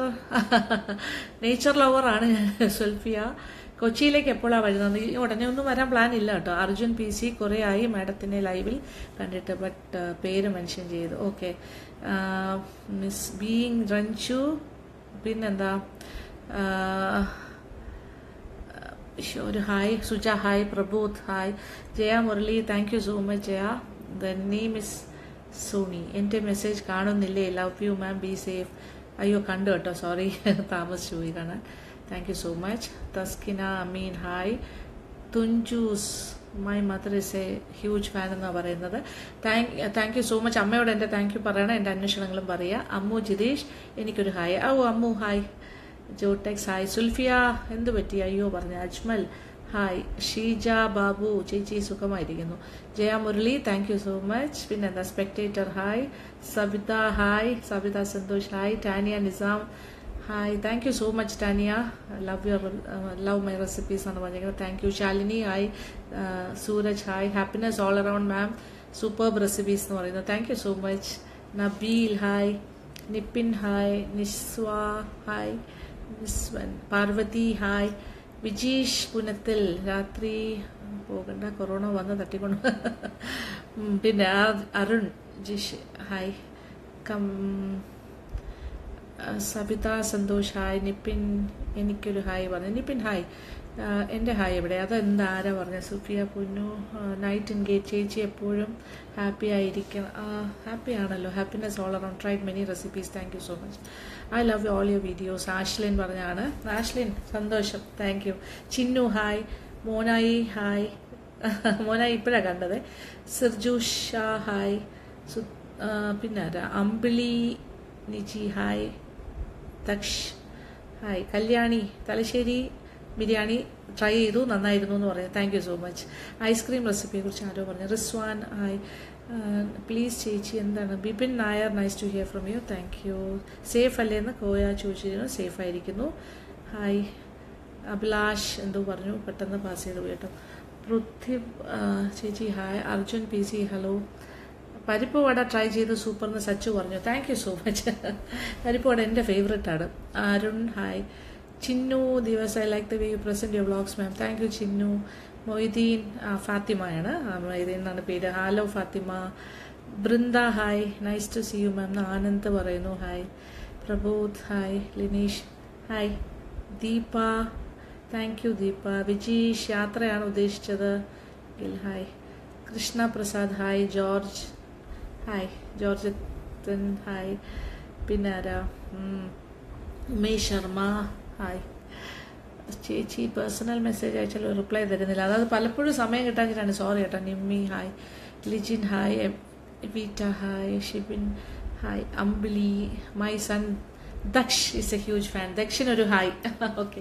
S1: nature ലവറാണ് ഞാൻ സുൽഫിയ കൊച്ചിയിലേക്ക് എപ്പോഴാണ് വരുന്നത് ഈ ഉടനെ ഒന്നും വരാൻ പ്ലാൻ ഇല്ല കേട്ടോ അർജുൻ പി സി കുറേ ആയി മാഡത്തിൻ്റെ ലൈവിൽ കണ്ടിട്ട് ബട്ട് പേര് മെൻഷൻ ചെയ്തു ഓക്കെ മിസ് ബീങ് റഞ്ചു പിന്നെന്താ ആ, ശ്ശോ, ഒരു hi Suja hi Prabodh hi Jaya Murali thank you so much Jaya the name is Soni എൻ്റെ മെസ്സേജ് കാണുന്നില്ലേ love you ma'am be safe അയ്യോ കണ്ടു കേട്ടോ സോറി താമസിച്ചു പോയി കാണാൻ thank you so much Thaskina Ameen hi തുഞ്ചൂസ് my mother is a huge fan എന്നാണ് പറയുന്നത് thank thank you so much അമ്മയോട് എൻ്റെ താങ്ക് യു പറയണം എൻ്റെ അന്വേഷണങ്ങളും പറയുക അമ്മു ജിതീഷ് എനിക്കൊരു ഹായ് ഓ അമ്മു ഹായ് ജോടെക്സ് ഹായ് സുൽഫിയ എന്ത് പറ്റി അയ്യോ പറഞ്ഞു അജ്മൽ ഹായ് ഷീജ ബാബു ചേച്ചി സുഖമായിരിക്കുന്നു Jaya Murali thank you so much പിന്നെ എന്താ spectator hi Sabitha hi Sabitha Santhosh hi Tania Nizam hi thank you so much Tania love your love my recipes എന്ന് പറഞ്ഞിരിക്കുന്നത് thank you Shalini hi Sooraj hi happiness all around ma'am superb recipes എന്ന് പറയുന്നത് thank you so much Nabeel hi Nippin hi Nisva hi Nisvan Parvathi hi Vijeesh Punathil രാത്രി പോകണ്ട corona വന്ന് തട്ടിക്കൊണ്ട് ഉം, പിന്നെ ആ- അരുൺ ജിഷ് ഹായ് കം ആ, സബിത സന്തോഷ് ഹായ് നിപ്പിൻ എനിക്കൊരു ഹായ് പറഞ്ഞു നിപ്പിൻ ഹായ് ആ, എൻ്റെ ഹായ് എവിടെ അതെന്താ ആരാ പറഞ്ഞ സുഫിയ പുന്നു നൈറ്റ് എൻഗേജ് ചേച്ചി എപ്പോഴും ഹാപ്പി ആയിരിക്കണം ഹാപ്പി ആണല്ലോ happiness all around tried many recipes thank you so much I love all your videos Ashlin പറഞ്ഞാണ് ആഷ്ലിൻ സന്തോഷം thank you Chinnu hi Monayi hi Monayi ഇപ്പോഴാണ് കണ്ടത് സിർജുഷ ഹായ് സു- ആ, പിന്നെ ആരാ Ambili Niji hi Daksh hi Kalyani Thalassery biryani try ചെയ്തു നന്നായിരുന്നു എന്ന് പറഞ്ഞു thank you so much ice cream റെസിപ്പിയെ കുറിച്ച് ആരോ പറഞ്ഞു റിസ്വാൻ ഹായ് പ്ലീസ് ചേച്ചി എന്താണ് Bipin Nair nice to here from you thank you safe അല്ലേ എന്ന് കോയ ചോദിച്ചിരുന്നു സേഫ് ആയിരിക്കുന്നു ഹായ് അഭിലാഷ് എന്തോ പറഞ്ഞു പെട്ടെന്ന് പാസ് ചെയ്ത് പോയി കേട്ടോ പൃഥ്വി ആ, ചേച്ചി hi Arjun P C hello പരിപ്പ് വട ട്രൈ ചെയ്ത് സൂപ്പർ എന്ന് സച്ചു പറഞ്ഞു താങ്ക് യു സോ മച്ച് പരിപ്പ് വട എൻ്റെ ഫേവറേറ്റ് ആണ് Arun hi Chinnu Divas I like the way you present your vlogs ma'am thank you Chinnu Moideen ആ, ഫാത്തിമയാണ് ആ, മൊയ്തീൻ എന്നാണ് പേര് hello Fathima Brinda hi nice to see you ma'am Anand പറയുന്നു hi Prabodh hi Lineesh hi Deepa thank you Deepa Vijeesh യാത്രയാണ് ഉദ്ദേശിച്ചത് ഗിൽ hi Krishna Prasad hi George hi George Ethan hi പിന്നെ ആരാ ഉം, ഉമേഷ് ശർമ്മ ഹായ് ചേച്ചി പേഴ്സണൽ മെസ്സേജ് അയച്ചാൽ റിപ്ലൈ തരുന്നില്ല അതായത് പലപ്പോഴും സമയം കിട്ടാഞ്ഞിട്ടാണ് സോറി കേട്ടോ നിമ്മി ഹായ് ലിജിൻ ഹായ് എം- വീറ്റ hi Shibin hi Ambili my son Daksh is a huge fan ദക്ഷിനൊരു hi okay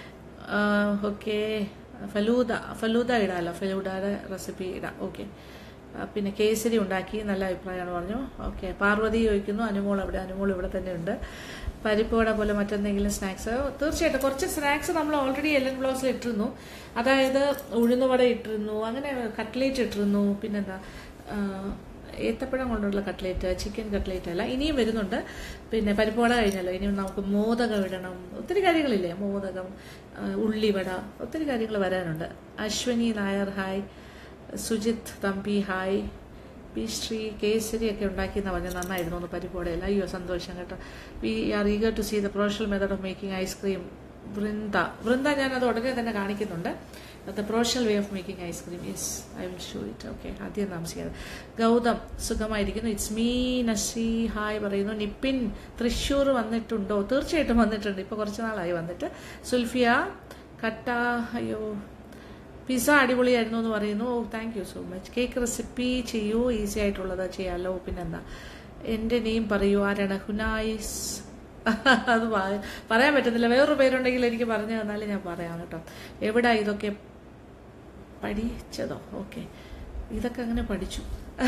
S1: okay falooda falooda ഇടാമല്ലോ ഫലൂദയുടെ റെസിപ്പി ഇടാം ഓക്കെ പിന്നെ കേസരി ഉണ്ടാക്കി നല്ല അഭിപ്രായമാണ് പറഞ്ഞു ഓക്കെ പാർവതി ചോദിക്കുന്നു അനുമോൾ അവിടെ അനുമോൾ ഇവിടെ തന്നെ ഉണ്ട് പരിപ്പുവട പോലെ മറ്റെന്തെങ്കിലും സ്നാക്സ് തീർച്ചയായിട്ടും കുറച്ച് സ്നാക്സ് നമ്മൾ ഓൾറെഡി എല്ലൻ ബ്ലോഗ്സിൽ ഇട്ടിരുന്നു അതായത് ഉഴുന്നുവട ഇട്ടിരുന്നു അങ്ങനെ കട്ട്ലേറ്റ് ഇട്ടിരുന്നു പിന്നെന്താ ആ, ഏത്തപ്പഴം കൊണ്ടുള്ള കട്ട്ലേറ്റ് ചിക്കൻ കട്ട്ലേറ്റ് അല്ല ഇനിയും വരുന്നുണ്ട് പിന്നെ പരിപ്പുവട കഴിഞ്ഞല്ലോ ഇനിയും നമുക്ക് മോദകം ഇടണം ഒത്തിരി കാര്യങ്ങളില്ലേ മോദകം ആ, ഉള്ളിവട ഒത്തിരി കാര്യങ്ങൾ വരാനുണ്ട് അശ്വനി നായർ ഹായ് സുജിത് തമ്പി ഹായ് പീശ്രീ കേസരി ഒക്കെ ഉണ്ടാക്കിയെന്ന് പറഞ്ഞാൽ നന്നായിരുന്നു ഒന്ന് പരിപ്പോടെയല്ല അയ്യോ സന്തോഷം കേട്ടോ we are eager to see the professional method of making ice cream Vrinda Vrinda ഞാൻ അത് ഉടനെ തന്നെ കാണിക്കുന്നുണ്ട് the professional way of making ice cream yes I will show it okay ആദ്യം താമസിക്കാതെ ഗൗതം സുഖമായിരിക്കുന്നു ഇറ്റ്സ് മീ നസി ഹായ് പറയുന്നു നിപ്പിൻ തൃശ്ശൂർ വന്നിട്ടുണ്ടോ തീർച്ചയായിട്ടും വന്നിട്ടുണ്ട് ഇപ്പോൾ കുറച്ച് നാളായി വന്നിട്ട് സുൽഫിയ കട്ട അയ്യോ പിസ്സ അടിപൊളിയായിരുന്നു എന്ന് പറയുന്നു ഓ thank you so much cake recipe ചെയ്യൂ ഈസി ആയിട്ടുള്ളത് ചെയ്യാമല്ലോ പിന്നെന്താ എൻ്റെ നെയിം പറയൂ ആരാണ് ഹുനായിസ് അത് പ- പറയാൻ പറ്റുന്നില്ല വേറൊരു പേരുണ്ടെങ്കിൽ എനിക്ക് പറഞ്ഞു തന്നാലേ ഞാൻ പറയാം കേട്ടോ എവിടാ ഇതൊക്കെ പഠിച്ചതോ ഓക്കെ ഇതൊക്കെ അങ്ങനെ പഠിച്ചു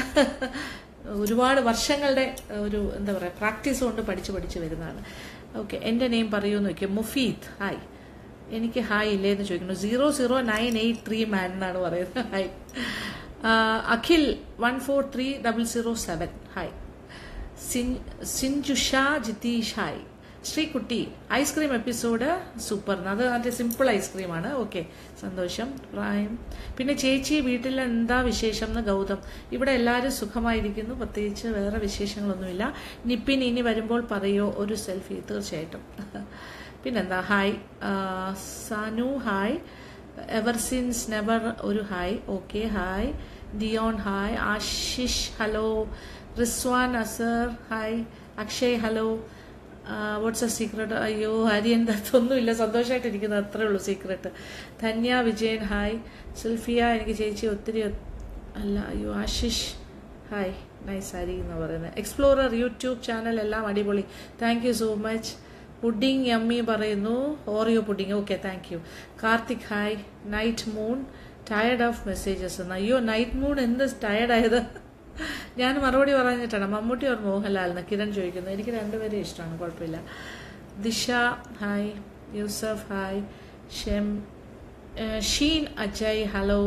S1: ഒരുപാട് വർഷങ്ങളുടെ ഒരു എന്താ പറയുക പ്രാക്ടീസ് കൊണ്ട് പഠിച്ച് പഠിച്ച് വരുന്നതാണ് ഓക്കെ എൻ്റെ നെയിം പറയൂ എന്ന് നോക്കിയാൽ മുഫീദ് ഹായ് എനിക്ക് ഹായ് ഇല്ലേ എന്ന് ചോദിക്കുന്നു zero zero nine eight three man എന്നാണ് പറയുന്നത് ഹായ് ആ, Akhil one four three double zero seven hi സിൻ- Sinjusha Jitheesh hi Sreekutty ice cream episode super അത് അതിന്റെ സിമ്പിൾ ഐസ്ക്രീമാണ് ഓക്കെ സന്തോഷം പ്രായം പിന്നെ ചേച്ചി വീട്ടിൽ എന്താ വിശേഷം എന്ന് ഗൗതം ഇവിടെ എല്ലാവരും സുഖമായിരിക്കുന്നു പ്രത്യേകിച്ച് വേറെ വിശേഷങ്ങളൊന്നുമില്ല നിപ്പിൻ ഇനി വരുമ്പോൾ പറയോ ഒരു സെൽഫി തീർച്ചയായിട്ടും പിന്നെന്താ ഹായ് ആ, Sanu hi ever since never ഒരു hi okay hi Dion hi Ashish hello Rizwan Azhar hi Akshay hello what's a secret അയ്യോ ഹരിയൻ ഒന്നുമില്ല സന്തോഷമായിട്ടിരിക്കുന്നത് അത്രേ ഉള്ളൂ സീക്രട്ട് ധന്യ വിജയൻ ഹായ് സുൽഫിയ എനിക്ക് ചേച്ചി ഒത്തിരി ഒ- അല്ല അയ്യോ ആശിഷ് ഹായ് നൈസ് ഹരി എന്ന് പറയുന്നത് എക്സ്പ്ലോറർ യൂട്യൂബ് ചാനൽ എല്ലാം അടിപൊളി thank you so much pudding yummy പറയുന്നു Oreo pudding okay thank you Karthik hi night moon tired of messages എന്ന് അയ്യോ നൈറ്റ് മൂൺ എന്ത് ടയർഡായത് ഞാൻ മറുപടി പറഞ്ഞിട്ടാണ് മമ്മൂട്ടി ഓർ മോഹൻലാലിന് കിരൺ ചോദിക്കുന്നു എനിക്ക് രണ്ടുപേരെയും ഇഷ്ടമാണ് കുഴപ്പമില്ല ദിശ ഹായ് യൂസഫ് ഹായ് ഷെം ഏഹ് ഷീൻ അജയ് ഹലോ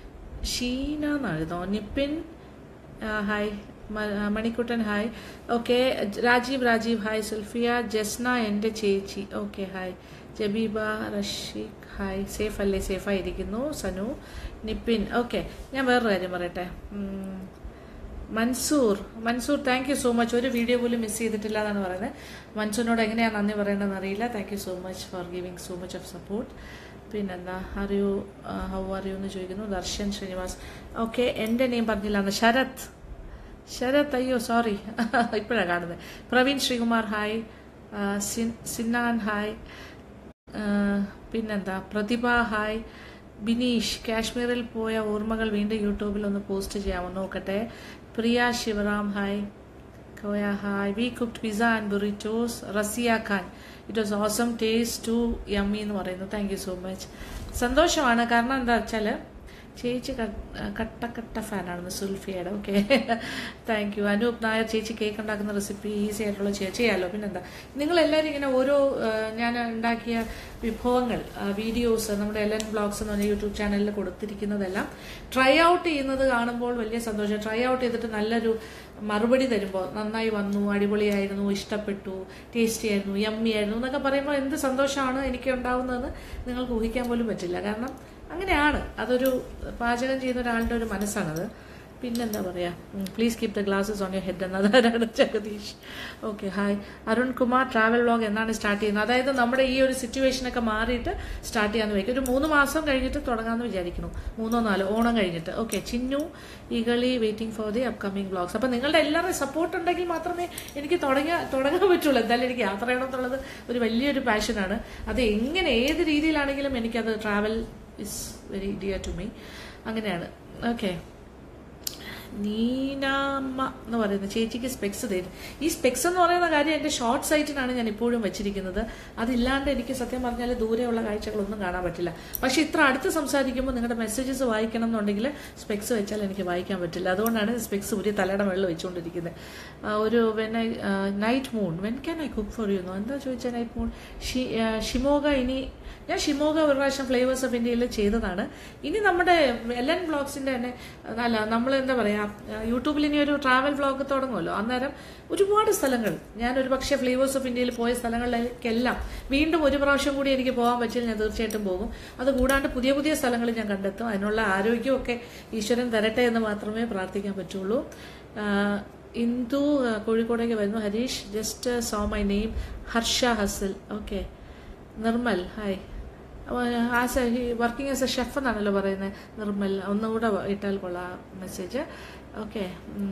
S1: ഷീന എന്നെഴുതോ നിപ്പിൻ ആ, ഹായ് മ- ആ, Manikuttan hi okay Rajeev Rajeev hi Sulfiya Jasna എൻ്റെ ചേച്ചി okay hi Jabeeba Rasheeq hi safe അല്ലേ സേഫായിരിക്കുന്നു സനു നിപ്പിൻ ഓക്കെ ഞാൻ വേറൊരു കാര്യം പറയട്ടെ ഉം, Mansoor Mansoor thank you so much ഒരു വീഡിയോ പോലും മിസ് ചെയ്തിട്ടില്ല എന്നാണ് പറയുന്നത് മൻസൂറിനോട് എങ്ങനെയാണ് നന്ദി പറയേണ്ടതെന്ന് അറിയില്ല thank you so much for giving so much of support പിന്നെന്താ അറിയൂ ഹൗ അറിയൂ എന്ന് ചോദിക്കുന്നു ദർശൻ ശ്രീനിവാസ് ഓക്കെ എൻ്റെ നെയിം പറഞ്ഞില്ല എന്ന് ശരത് ശരത് അയ്യോ സോറി ഇപ്പോഴാണ് കാണുന്നത് പ്രവീൺ ശ്രീകുമാർ ഹായ് ആ, സിൻ- സിന്നാൻ ഹായ് ആ, പിന്നെന്താ പ്രതിഭ ഹായ് ബിനീഷ് കാശ്മീരിൽ പോയ ഓർമ്മകൾ വീണ്ടും യൂട്യൂബിൽ ഒന്ന് പോസ്റ്റ് ചെയ്യാമോ നോക്കട്ടെ Priya Sivaram hi Koya hi we cooked pizza and burritos Razia Khan it was awesome taste to yummy എന്ന് പറയുന്നു താങ്ക് യു സോ മച്ച് സന്തോഷമാണ് കാരണം എന്താ വെച്ചാൽ ചേച്ചി ക- കട്ട കട്ട ഫാനാണ് സുൽഫിയയുടെ okay thank you Anoop Nair ചേച്ചി കേക്ക് ഉണ്ടാക്കുന്ന റെസിപ്പി ഈസി ആയിട്ടുള്ള ചെയ്യാം ചെയ്യാമല്ലോ പിന്നെന്താ നിങ്ങളെല്ലാവരും ഇങ്ങനെ ഓരോ ആ, ഞാൻ ഉണ്ടാക്കിയ വിഭവങ്ങൾ വീഡിയോസ് നമ്മുടെ എൽ എൻ ബ്ലോഗ്സ് എന്ന് പറഞ്ഞ യൂട്യൂബ് ചാനലിൽ കൊടുത്തിരിക്കുന്നതെല്ലാം ട്രൈ ഔട്ട് ചെയ്യുന്നത് കാണുമ്പോൾ വലിയ സന്തോഷം ട്രൈ ഔട്ട് ചെയ്തിട്ട് നല്ലൊരു മറുപടി തരുമ്പോൾ നന്നായി വന്നു അടിപൊളിയായിരുന്നു ഇഷ്ടപ്പെട്ടു ടേസ്റ്റി ആയിരുന്നു യമ്മി ആയിരുന്നു എന്നൊക്കെ പറയുമ്പോൾ എന്ത് സന്തോഷമാണ് എനിക്ക് ഉണ്ടാവുന്നതെന്ന് നിങ്ങൾക്ക് ഊഹിക്കാൻ പോലും പറ്റില്ല കാരണം അങ്ങനെയാണ് അതൊരു പാചകം ചെയ്യുന്ന ഒരാളുടെ ഒരു മനസ്സാണത് പിന്നെന്താ പറയാ please keep the glasses on your head എന്നതാണ് Jagadeesh okay hi Arun Kumar travel vlog എന്നാണ് സ്റ്റാർട്ട് ചെയ്യുന്നത് അതായത് നമ്മുടെ ഈ ഒരു സിറ്റുവേഷനൊക്കെ മാറിയിട്ട് സ്റ്റാർട്ട് ചെയ്യാന്ന് വയ്ക്കും ഒരു മൂന്ന് മാസം കഴിഞ്ഞിട്ട് തുടങ്ങാമെന്ന് വിചാരിക്കുന്നു മൂന്നോ നാലോ ഓണം കഴിഞ്ഞിട്ട് ഓക്കെ ചിന്നു ഈകളി waiting for the upcoming vlogs അപ്പം നിങ്ങളുടെ എല്ലാവരുടെയും സപ്പോർട്ട് ഉണ്ടെങ്കിൽ മാത്രമേ എനിക്ക് തുടങ്ങാൻ തുടങ്ങാൻ പറ്റുള്ളൂ എന്തായാലും എനിക്ക് യാത്ര ചെയ്യണം എന്നുള്ളത് ഒരു വലിയൊരു പാഷനാണ് അത് എങ്ങനെ ഏത് രീതിയിലാണെങ്കിലും എനിക്കത് travel is very dear to me അങ്ങനെയാണ് ഓക്കെ നീനാമ്മ എന്ന് പറയുന്ന ചേച്ചിക്ക് സ്പെക്സ് തരും ഈ സ്പെക്സ് എന്ന് പറയുന്ന കാര്യം എൻ്റെ ഷോർട്ട് സൈറ്റിനാണ് ഞാൻ ഇപ്പോഴും വെച്ചിരിക്കുന്നത് അതില്ലാണ്ട് എനിക്ക് സത്യം പറഞ്ഞാൽ ദൂരെയുള്ള കാഴ്ചകളൊന്നും കാണാൻ പറ്റില്ല പക്ഷെ ഇത്ര അടുത്ത് സംസാരിക്കുമ്പോൾ നിങ്ങളുടെ മെസ്സേജസ് വായിക്കണം എന്നുണ്ടെങ്കിൽ സ്പെക്സ് വെച്ചാൽ എനിക്ക് വായിക്കാൻ പറ്റില്ല അതുകൊണ്ടാണ് സ്പെക്സ് ഒരു തലയുടെ വെള്ളം വെച്ചുകൊണ്ടിരിക്കുന്നത് ആ, ഒരു when I night moon when can I cook for you എന്താ ചോദിച്ചാൽ നൈറ്റ് മൂൺ ഷിമോഗ ഇനി ഞാൻ ഷിമോഗ ഒരു പ്രാവശ്യം ഫ്ലേവേഴ്സ് ഓഫ് ഇന്ത്യയിൽ ചെയ്തതാണ് ഇനി നമ്മുടെ എൽ എൻ ബ്ലോഗ്സിന്റെ തന്നെ അല്ല നമ്മൾ എന്താ പറയാ യൂട്യൂബിൽ ഇനി ഒരു ട്രാവൽ വ്ളോഗ് തുടങ്ങുമല്ലോ അന്നേരം ഒരുപാട് സ്ഥലങ്ങൾ ഞാൻ ഒരു പക്ഷേ ഫ്ലേവേഴ്സ് ഓഫ് ഇന്ത്യയിൽ പോയ സ്ഥലങ്ങളിലേക്കെല്ലാം വീണ്ടും ഒരു പ്രാവശ്യം കൂടി എനിക്ക് പോകാൻ പറ്റില്ല ഞാൻ തീർച്ചയായിട്ടും പോകും അത് കൂടാണ്ട് പുതിയ പുതിയ സ്ഥലങ്ങൾ ഞാൻ കണ്ടെത്തും അതിനുള്ള ആരോഗ്യമൊക്കെ ഈശ്വരൻ തരട്ടെ എന്ന് മാത്രമേ പ്രാർത്ഥിക്കാൻ പറ്റുള്ളൂ ആഹ് ഇന്ദു ആഹ് കോഴിക്കോടേക്ക് വരുന്നു Harish just so my name Harsha Hazel okay Nirmal hi as working as a chef എന്നാണല്ലോ പറയുന്നത് നിർമ്മൽ ഒന്നുകൂടെ ഇട്ടാൽ കൊള്ളാം message okay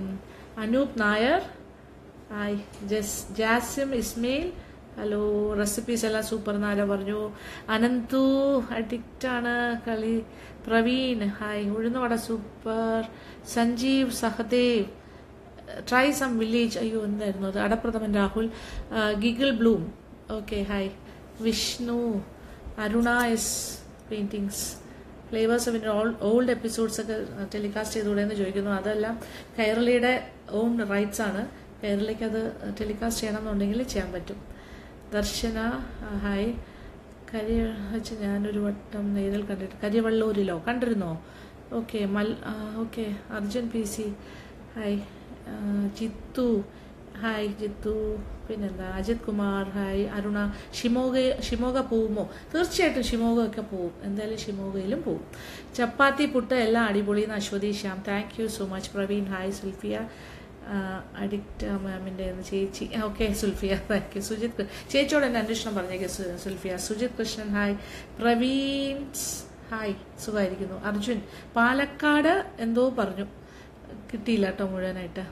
S1: Anoop Nair hi ജസ് ജാസിം ഇസ്മയിൽ ഹലോ റെസിപ്പീസ് എല്ലാം സൂപ്പർ എന്നാരോ പറഞ്ഞു അനന്തു അഡിക്റ്റ് ആണ് കളി പ്രവീൺ ഹായ് ഉഴുന്നുവട super Sanjeev Sahadev try some village അയ്യോ എന്തായിരുന്നു അത് അടപ്രഥമൻ Rahul giggle bloom okay hi Vishnu Aruna S paintings flavours of all old episodes ഒക്കെ ടെലികാസ്റ്റ് ചെയ്തുകൂടെ എന്ന് ചോദിക്കുന്നു അതെല്ലാം കൈരളിയുടെ ഓൺ റൈറ്റ്സ് ആണ് കൈരളിക്ക് അത് ടെലികാസ്റ്റ് ചെയ്യണമെന്നുണ്ടെങ്കിൽ ചെയ്യാൻ പറ്റും ദർശന ആ, ഹായ് കരി വെച്ച് ഞാനൊരു വട്ടം നേരിൽ കണ്ടിട്ട് കരിവള്ളൂരിലോ കണ്ടിരുന്നോ ഓക്കെ മൽ okay Arjun P C hi ആ, ജിത്തു ഹായ് ജിത്തു പിന്നെന്താ അജിത് കുമാർ ഹായ് അരുണ ഷിമോഗ ഷിമോഗ പോവുമോ തീർച്ചയായിട്ടും ഷിമോഗ ഒക്കെ പോവും എന്തായാലും ഷിമോഗയിലും പോവും ചപ്പാത്തി പുട്ട് എല്ലാം അടിപൊളി എന്ന് Aswathy Shyam thank you so much Praveen hi Sulfiya addict മാമിൻ്റെ ചേച്ചി okay Sulfiya thank you Sujith കൃ- ചേച്ചിയോട് എന്നെ അന്വേഷണം പറഞ്ഞേക്ക് സു- സുൽഫിയ സുജിത് കൃഷ്ണൻ ഹായ് പ്രവീൺ ഹായ് സുഖമായിരിക്കുന്നു അർജുൻ പാലക്കാട് എന്തോ പറഞ്ഞു കിട്ടിയില്ല കേട്ടോ മുഴുവനായിട്ട്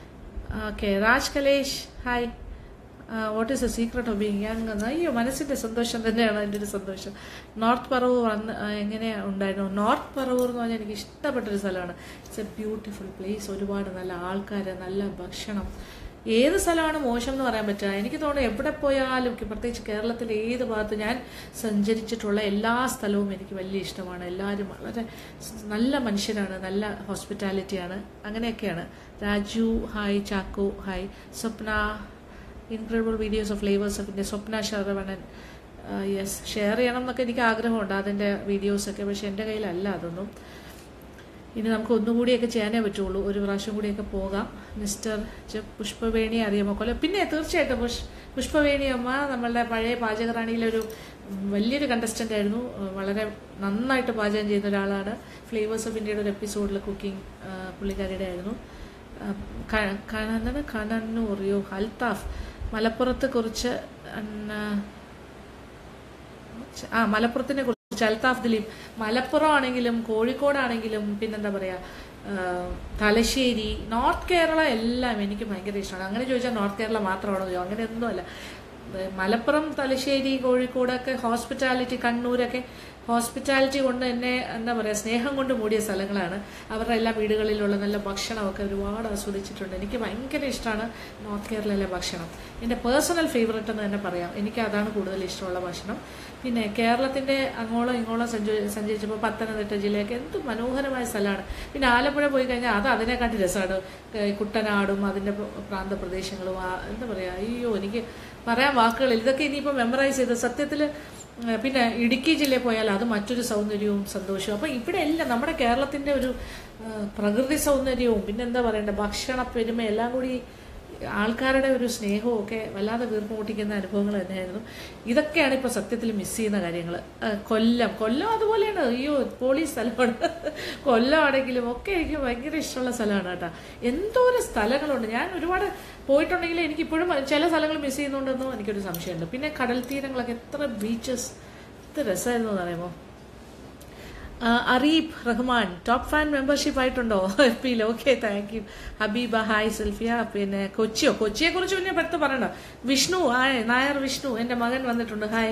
S1: okay Raj Kalesh hi what is a secret of being young എന്ന് അയ്യോ മനസ്സിന്റെ സന്തോഷം തന്നെയാണ് എൻ്റെ ഒരു സന്തോഷം നോർത്ത് പറവൂർ വന്ന് ആ, എങ്ങനെ ഉണ്ടായിരുന്നു നോർത്ത് പറവൂർ എന്ന് പറഞ്ഞാൽ എനിക്ക് ഇഷ്ടപ്പെട്ടൊരു സ്ഥലമാണ് ഇറ്റ്സ് എ ബ്യൂട്ടിഫുൾ പ്ലേസ് ഒരുപാട് നല്ല ആൾക്കാർ നല്ല ഭക്ഷണം ഏത് സ്ഥലമാണ് മോശം എന്ന് പറയാൻ പറ്റുക എനിക്ക് തോന്നുന്നു എവിടെ പോയാലും പ്രത്യേകിച്ച് കേരളത്തിലെ ഏത് ഭാഗത്ത് ഞാൻ സഞ്ചരിച്ചിട്ടുള്ള എല്ലാ സ്ഥലവും എനിക്ക് വലിയ ഇഷ്ടമാണ് എല്ലാവരും വളരെ നല്ല മനുഷ്യരാണ് നല്ല ഹോസ്പിറ്റാലിറ്റിയാണ് അങ്ങനെയൊക്കെയാണ് Raju hi Chacko hi Swapna incredible videos of flavours of India Swapna Saravanan yes share ചെയ്യണം എന്നൊക്കെ എനിക്ക് ആഗ്രഹമുണ്ട് അതിൻ്റെ വീഡിയോസൊക്കെ പക്ഷെ എൻ്റെ കയ്യിലല്ല അതൊന്നും ഇനി നമുക്ക് ഒന്നുകൂടിയൊക്കെ ചെയ്യാനേ പറ്റുള്ളൂ ഒരു പ്രാവശ്യം കൂടിയൊക്കെ പോകാം മിസ്റ്റർ ജ- പുഷ്പവേണി അറിയാമോ കൊല്ലം പിന്നെ തീർച്ചയായിട്ടും പുഷ് പുഷ്പവേണി അമ്മ നമ്മളുടെ പഴയ പാചകറാണിയിലെ ഒരു ഉം, വലിയൊരു കണ്ടസ്റ്റന്റ് ആയിരുന്നു ഉം, വളരെ നന്നായിട്ട് പാചകം ചെയ്യുന്ന ഒരാളാണ് ഫ്ലേവേഴ്സ് ഓഫ് ഇന്ത്യയുടെ ഒരു എപ്പിസോഡിൽ കുക്കിംഗ് പുള്ളിക്കാരിയുടെ ആയിരുന്നു ആ, ക- ക- എന്താണ് കണന്നൂർ യോ അൽത്താഫ് മലപ്പുറത്ത് കുറിച്ച് ആ മലപ്പുറത്തിനെ കുറിച്ച് അൽത്താഫ് ദിലീപ് മലപ്പുറം ആണെങ്കിലും കോഴിക്കോടാണെങ്കിലും പിന്നെന്താ പറയാ ആ, തലശ്ശേരി നോർത്ത് കേരള എല്ലാം എനിക്ക് ഭയങ്കര ഇഷ്ടമാണ് അങ്ങനെ ചോദിച്ചാൽ നോർത്ത് കേരള മാത്രമാണോ ചോദിച്ചോ അങ്ങനെയൊന്നുമല്ല ഏ, മലപ്പുറം തലശ്ശേരി കോഴിക്കോടൊക്കെ ഹോസ്പിറ്റാലിറ്റി കണ്ണൂരൊക്കെ ഹോസ്പിറ്റാലിറ്റി കൊണ്ട് എന്നെ എന്താ പറയുക സ്നേഹം കൊണ്ട് മൂടിയ സ്ഥലങ്ങളാണ് അവരുടെ എല്ലാ വീടുകളിലുള്ള നല്ല ഭക്ഷണമൊക്കെ ഒരുപാട് ആസ്വദിച്ചിട്ടുണ്ട് എനിക്ക് ഭയങ്കര ഇഷ്ടമാണ് നോർത്ത് കേരളയിലെ ഭക്ഷണം എൻ്റെ പേഴ്സണൽ ഫേവററ്റ് എന്ന് തന്നെ പറയാം എനിക്ക് അതാണ് കൂടുതൽ ഇഷ്ടമുള്ള ഭക്ഷണം പിന്നെ കേരളത്തിൻ്റെ അങ്ങോളം ഇങ്ങോളം സഞ്ചോ സഞ്ചരിച്ചപ്പോൾ പത്തനംതിട്ട ജില്ലയൊക്കെ എന്ത് മനോഹരമായ സ്ഥലമാണ് പിന്നെ ആലപ്പുഴ പോയി കഴിഞ്ഞാൽ അത് അതിനെക്കാട്ടി രസമാണ് ഏ, കുട്ടനാടും അതിൻ്റെ പ്ര- പ്രാന്തപ്രദേശങ്ങളും ആ എന്താ പറയുക അയ്യോ എനിക്ക് പറയാൻ വാക്കുകളില്ല ഇതൊക്കെ ഇനിയിപ്പോൾ മെമ്മറൈസ് ചെയ്ത് സത്യത്തിൽ പിന്നെ ഇടുക്കി ജില്ലയിൽ പോയാൽ അത് മറ്റൊരു സൗന്ദര്യവും സന്തോഷവും അപ്പം ഇവിടെ എല്ലാം നമ്മുടെ കേരളത്തിൻ്റെ ഒരു ആ, പ്രകൃതി സൗന്ദര്യവും പിന്നെ എന്താ പറയണ്ടേ ഭക്ഷണ പെരുമ എല്ലാം കൂടി ആൾക്കാരുടെ ഒരു സ്നേഹവും ഒക്കെ വല്ലാതെ വീർപ്പ് മുട്ടിക്കുന്ന അനുഭവങ്ങൾ തന്നെയായിരുന്നു ഇതൊക്കെയാണ് ഇപ്പോൾ സത്യത്തിൽ മിസ് ചെയ്യുന്ന കാര്യങ്ങൾ കൊല്ലം കൊല്ലം അതുപോലെയാണ് അയ്യോ പോളി സ്ഥലമാണ് കൊല്ലം ആണെങ്കിലും ഒക്കെ എനിക്ക് ഭയങ്കര ഇഷ്ടമുള്ള സ്ഥലമാണ് കേട്ടോ എന്തോരം സ്ഥലങ്ങളുണ്ട് ഞാൻ ഒരുപാട് പോയിട്ടുണ്ടെങ്കിൽ എനിക്ക് ഇപ്പോഴും ചില സ്ഥലങ്ങൾ മിസ് ചെയ്യുന്നുണ്ടെന്നും എനിക്കൊരു സംശയമുണ്ട് പിന്നെ കടൽ തീരങ്ങളൊക്കെ എത്ര ബീച്ചസ് എത്ര രസമായിരുന്നു എന്ന് പറയുമ്പോൾ Areeb Rahman top fan membership ആയിട്ടുണ്ടോ എഫ് പിയിൽ okay thank you Habeeba hi Selfiya പിന്നെ കൊച്ചിയോ കൊച്ചിയെ കുറിച്ച് പിന്നെ പെടുത്ത് പറയണ്ട വിഷ്ണു ഹായ് നായർ വിഷ്ണു എന്റെ മകൻ വന്നിട്ടുണ്ട് ഹായ്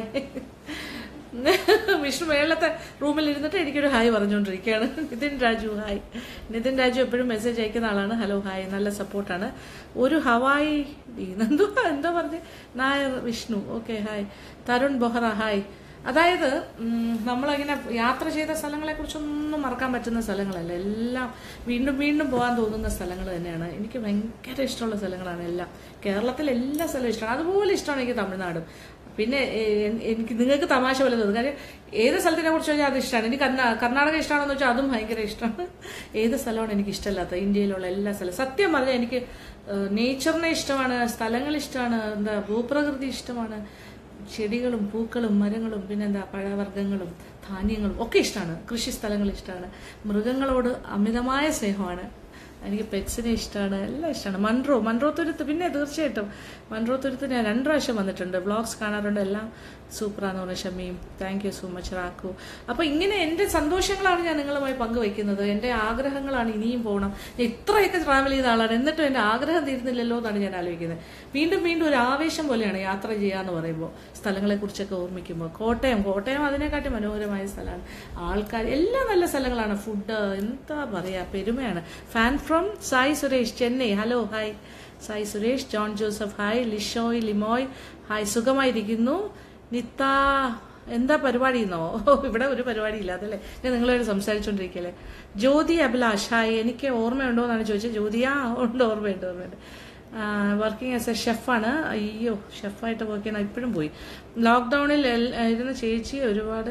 S1: വിഷ്ണു മേളത്തെ റൂമിൽ ഇരുന്നിട്ട് എനിക്കൊരു ഹായ് പറഞ്ഞുകൊണ്ടിരിക്കുകയാണ് നിതിൻ രാജു ഹായ് നിതിൻ രാജു എപ്പോഴും മെസ്സേജ് അയക്കുന്ന ആളാണ് ഹലോ ഹായ് നല്ല സപ്പോർട്ടാണ് ഒരു ഹവായി എന്തോ എന്തോ പറഞ്ഞ് Nair Vishnu okay hi Tarun Bohra hi അതായത് ഉം, നമ്മളിങ്ങനെ യാത്ര ചെയ്ത സ്ഥലങ്ങളെ കുറിച്ചൊന്നും മറക്കാൻ പറ്റുന്ന സ്ഥലങ്ങളല്ല എല്ലാം വീണ്ടും വീണ്ടും പോകാൻ തോന്നുന്ന സ്ഥലങ്ങൾ തന്നെയാണ് എനിക്ക് ഭയങ്കര ഇഷ്ടമുള്ള സ്ഥലങ്ങളാണ് എല്ലാം കേരളത്തിലെ എല്ലാ സ്ഥലവും ഇഷ്ടമാണ് അതുപോലെ ഇഷ്ടമാണ് എനിക്ക് തമിഴ്നാടും പിന്നെ എ- എനിക്ക് നിങ്ങൾക്ക് തമാശ പോലെ തോന്നും കാര്യം ഏത് സ്ഥലത്തിനെ കുറിച്ച് ചോദിച്ചാൽ അത് ഇഷ്ടമാണ് എനിക്ക് കർണാ കർണാടക ഇഷ്ടമാണെന്ന് വെച്ചാൽ അതും ഭയങ്കര ഇഷ്ടമാണ് ഏത് സ്ഥലമാണ് എനിക്ക് ഇഷ്ടമല്ലാത്ത ഇന്ത്യയിലുള്ള എല്ലാ സ്ഥലവും സത്യം പറഞ്ഞാൽ എനിക്ക് നേച്ചറിനെ ഇഷ്ടമാണ് സ്ഥലങ്ങൾ ഇഷ്ടമാണ് എന്താ ഭൂപ്രകൃതി ഇഷ്ടമാണ് ചെടികളും പൂക്കളും മരങ്ങളും പിന്നെന്താ പഴവർഗ്ഗങ്ങളും ധാന്യങ്ങളും ഒക്കെ ഇഷ്ടമാണ് കൃഷി സ്ഥലങ്ങൾ ഇഷ്ടമാണ് മൃഗങ്ങളോട് അമിതമായ സ്നേഹമാണ് എനിക്ക് പെറ്റ്സിനെ ഇഷ്ടമാണ് എല്ലാം ഇഷ്ടമാണ് മൺട്രോ മൺട്രോ തുരുത്ത് പിന്നെ തീർച്ചയായിട്ടും മൺട്രോ തുരുത്ത് ഞാൻ രണ്ട് പ്രാവശ്യം വന്നിട്ടുണ്ട് വ്ളോഗ്സ് കാണാറുണ്ട് എല്ലാം സൂപ്പറാന്ന് പറഞ്ഞ Shameem thank you so much റാക്കു അപ്പൊ ഇങ്ങനെ എന്റെ സന്തോഷങ്ങളാണ് ഞാൻ നിങ്ങളുമായി പങ്കുവയ്ക്കുന്നത് എന്റെ ആഗ്രഹങ്ങളാണ് ഇനിയും പോകണം ഞാൻ ഇത്രയൊക്കെ ട്രാവൽ ചെയ്ത ആളാണ് എന്നിട്ടും എന്റെ ആഗ്രഹം തീരുന്നില്ലല്ലോ എന്നാണ് ഞാൻ ആലോചിക്കുന്നത് വീണ്ടും വീണ്ടും ഒരു ആവേശം പോലെയാണ് യാത്ര ചെയ്യാന്ന് പറയുമ്പോൾ സ്ഥലങ്ങളെ കുറിച്ചൊക്കെ ഓർമ്മിക്കുമ്പോൾ കോട്ടയം കോട്ടയം അതിനെക്കാട്ടി മനോഹരമായ സ്ഥലമാണ് ആൾക്കാർ എല്ലാം നല്ല സ്ഥലങ്ങളാണ് ഫുഡ് എന്താ പറയാ പെരുമയാണ് fan from Sai Suresh Chennai hello hi Sai Suresh John Joseph hi Lishoy Limoy hi സുഖമായിരിക്കുന്നു നിത്ത എന്താ പരിപാടി എന്നോ ഇവിടെ ഒരു പരിപാടി ഇല്ല അതല്ലേ ഞാൻ നിങ്ങളോട് സംസാരിച്ചുകൊണ്ടിരിക്കല്ലേ ജ്യോതി അഭിലാഷ് ഹായ് എനിക്ക് ഓർമ്മയുണ്ടോ എന്നാണ് ചോദിച്ചത് ജ്യോതി ആ ഉണ്ട് ഓർമ്മയുണ്ട് ഓർമ്മയുണ്ട് വർക്കിംഗ് ആസ് എ ഷെഫാണ് അയ്യോ ഷെഫായിട്ട് വർക്ക് ചെയ്യണം ഇപ്പോഴും പോയി ലോക്ക്ഡൌണിൽ ഇരുന്ന ചേച്ചി ഒരുപാട്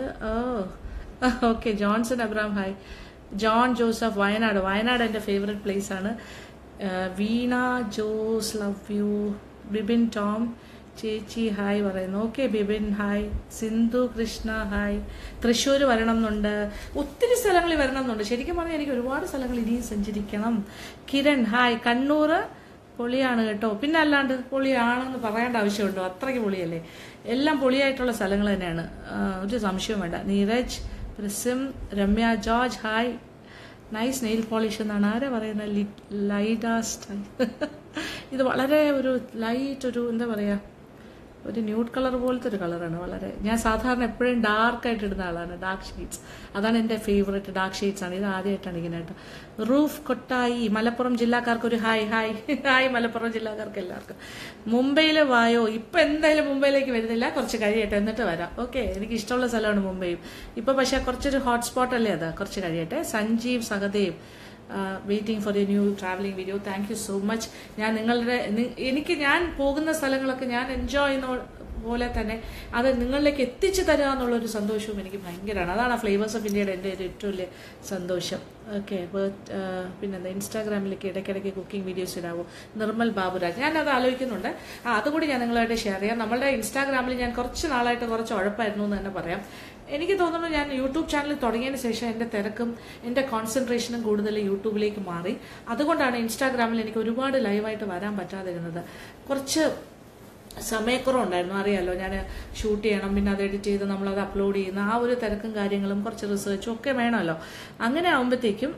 S1: oh okay Johnson Abram hi John Joseph Wayanad Wayanad എൻ്റെ ഫേവററ്റ് പ്ലേസ് ആണ് ആ, Veena Jose love you Bibin Tom ചേച്ചി ഹായ് പറയുന്നു okay Bibin hi Sindhu Krishna hi Thrissur വരണം എന്നുണ്ട് ഒത്തിരി സ്ഥലങ്ങളിൽ വരണം എന്നുണ്ട് ശരിക്കും പറഞ്ഞാൽ എനിക്ക് ഒരുപാട് സ്ഥലങ്ങൾ ഇനിയും സഞ്ചരിക്കണം കിരൺ ഹായ് കണ്ണൂർ പൊളിയാണ് കേട്ടോ പിന്നെ അല്ലാണ്ട് പൊളിയാണെന്ന് പറയേണ്ട ആവശ്യമുണ്ടോ അത്രയ്ക്ക് പൊളിയല്ലേ എല്ലാം പൊളിയായിട്ടുള്ള സ്ഥലങ്ങൾ തന്നെയാണ് ആ, ഒരു സംശയവും വേണ്ട Neeraj Prasim Ramya George hi nice nail polish എന്നാണ് ആരാ പറയുന്നത് ലൈഡ സ്റ്റൈൽ ഇത് വളരെ ഒരു ലൈറ്റ് ഒരു എന്താ പറയുക ഒരു ന്യൂഡ് കളർ പോലത്തെ ഒരു കളറാണ് വളരെ ഞാൻ സാധാരണ എപ്പോഴും ഡാർക്ക് ആയിട്ട് ഇടുന്ന ആളാണ് ഡാർക്ക് ഷെയ്ഡ്സ് അതാണ് എൻ്റെ ഫേവറേറ്റ് ഡാർക്ക് ഷെയ്ഡ്സ് ആണ് ഇത് ആദ്യമായിട്ടാണ് ഇങ്ങനെ കേട്ടോ റൂഫ് കൊട്ടായി മലപ്പുറം ജില്ലക്കാർക്ക് ഒരു ഹായ് ഹായ് ഹായ് മലപ്പുറം ജില്ലക്കാർക്ക് എല്ലാവർക്കും മുംബൈയിൽ വായോ ഇപ്പൊ എന്തായാലും മുംബൈയിലേക്ക് വരുന്നില്ല കുറച്ച് കഴിയട്ടെ എന്നിട്ട് വരാം ഓക്കെ എനിക്ക് ഇഷ്ടമുള്ള സ്ഥലമാണ് മുംബൈയും ഇപ്പൊ പക്ഷേ കുറച്ചൊരു ഹോട്ട്സ്പോട്ട് അല്ലേ അത് കുറച്ച് കഴിയട്ടെ Sanjeev Sahadev waiting for a new travelling video thank you so much ഞാൻ നിങ്ങളുടെ നി- എനിക്ക് ഞാൻ പോകുന്ന സ്ഥലങ്ങളൊക്കെ ഞാൻ എൻജോയ് ചെയ്യുന്ന പോലെ തന്നെ അത് നിങ്ങളിലേക്ക് എത്തിച്ചു തരിക എന്നുള്ള ഒരു സന്തോഷവും എനിക്ക് ഭയങ്കരമാണ് അതാണ് ആ ഫ്ലേവേഴ്സ് ഓഫ് ഇന്ത്യയുടെ എൻ്റെ ഒരു ഏറ്റവും വലിയ സന്തോഷം ഓക്കെ പിന്നെന്താ ഇൻസ്റ്റാഗ്രാമിലേക്ക് ഇടയ്ക്കിടയ്ക്ക് കുക്കിംഗ് വീഡിയോസ് ഇടാവോ നിർമ്മൽ ബാബുരാജ് ഞാനത് ആലോചിക്കുന്നുണ്ട് ആ അതുകൂടി ഞാൻ നിങ്ങളായിട്ട് ഷെയർ ചെയ്യാം നമ്മളുടെ ഇൻസ്റ്റാഗ്രാമിൽ ഞാൻ കുറച്ച് നാളായിട്ട് കുറച്ച് ഉഴപ്പായിരുന്നു എന്ന് തന്നെ പറയാം എനിക്ക് തോന്നുന്നു ഞാൻ യൂട്യൂബ് ചാനൽ തുടങ്ങിയതിന് ശേഷം എൻ്റെ തിരക്കും എൻ്റെ കോൺസെൻട്രേഷനും കൂടുതൽ യൂട്യൂബിലേക്ക് മാറി അതുകൊണ്ടാണ് ഇൻസ്റ്റാഗ്രാമിൽ എനിക്ക് ഒരുപാട് ലൈവായിട്ട് വരാൻ പറ്റാതിരുന്നത് കുറച്ച് സമയക്കുറവുണ്ടായിരുന്നു അറിയാലോ ഞാൻ ഷൂട്ട് ചെയ്യണം പിന്നെ അത് എഡിറ്റ് ചെയ്ത് നമ്മളത് അപ്ലോഡ് ചെയ്യുന്ന ആ ഒരു തിരക്കും കാര്യങ്ങളും കുറച്ച് റിസർച്ചും ഒക്കെ വേണമല്ലോ അങ്ങനെ ആകുമ്പോഴത്തേക്കും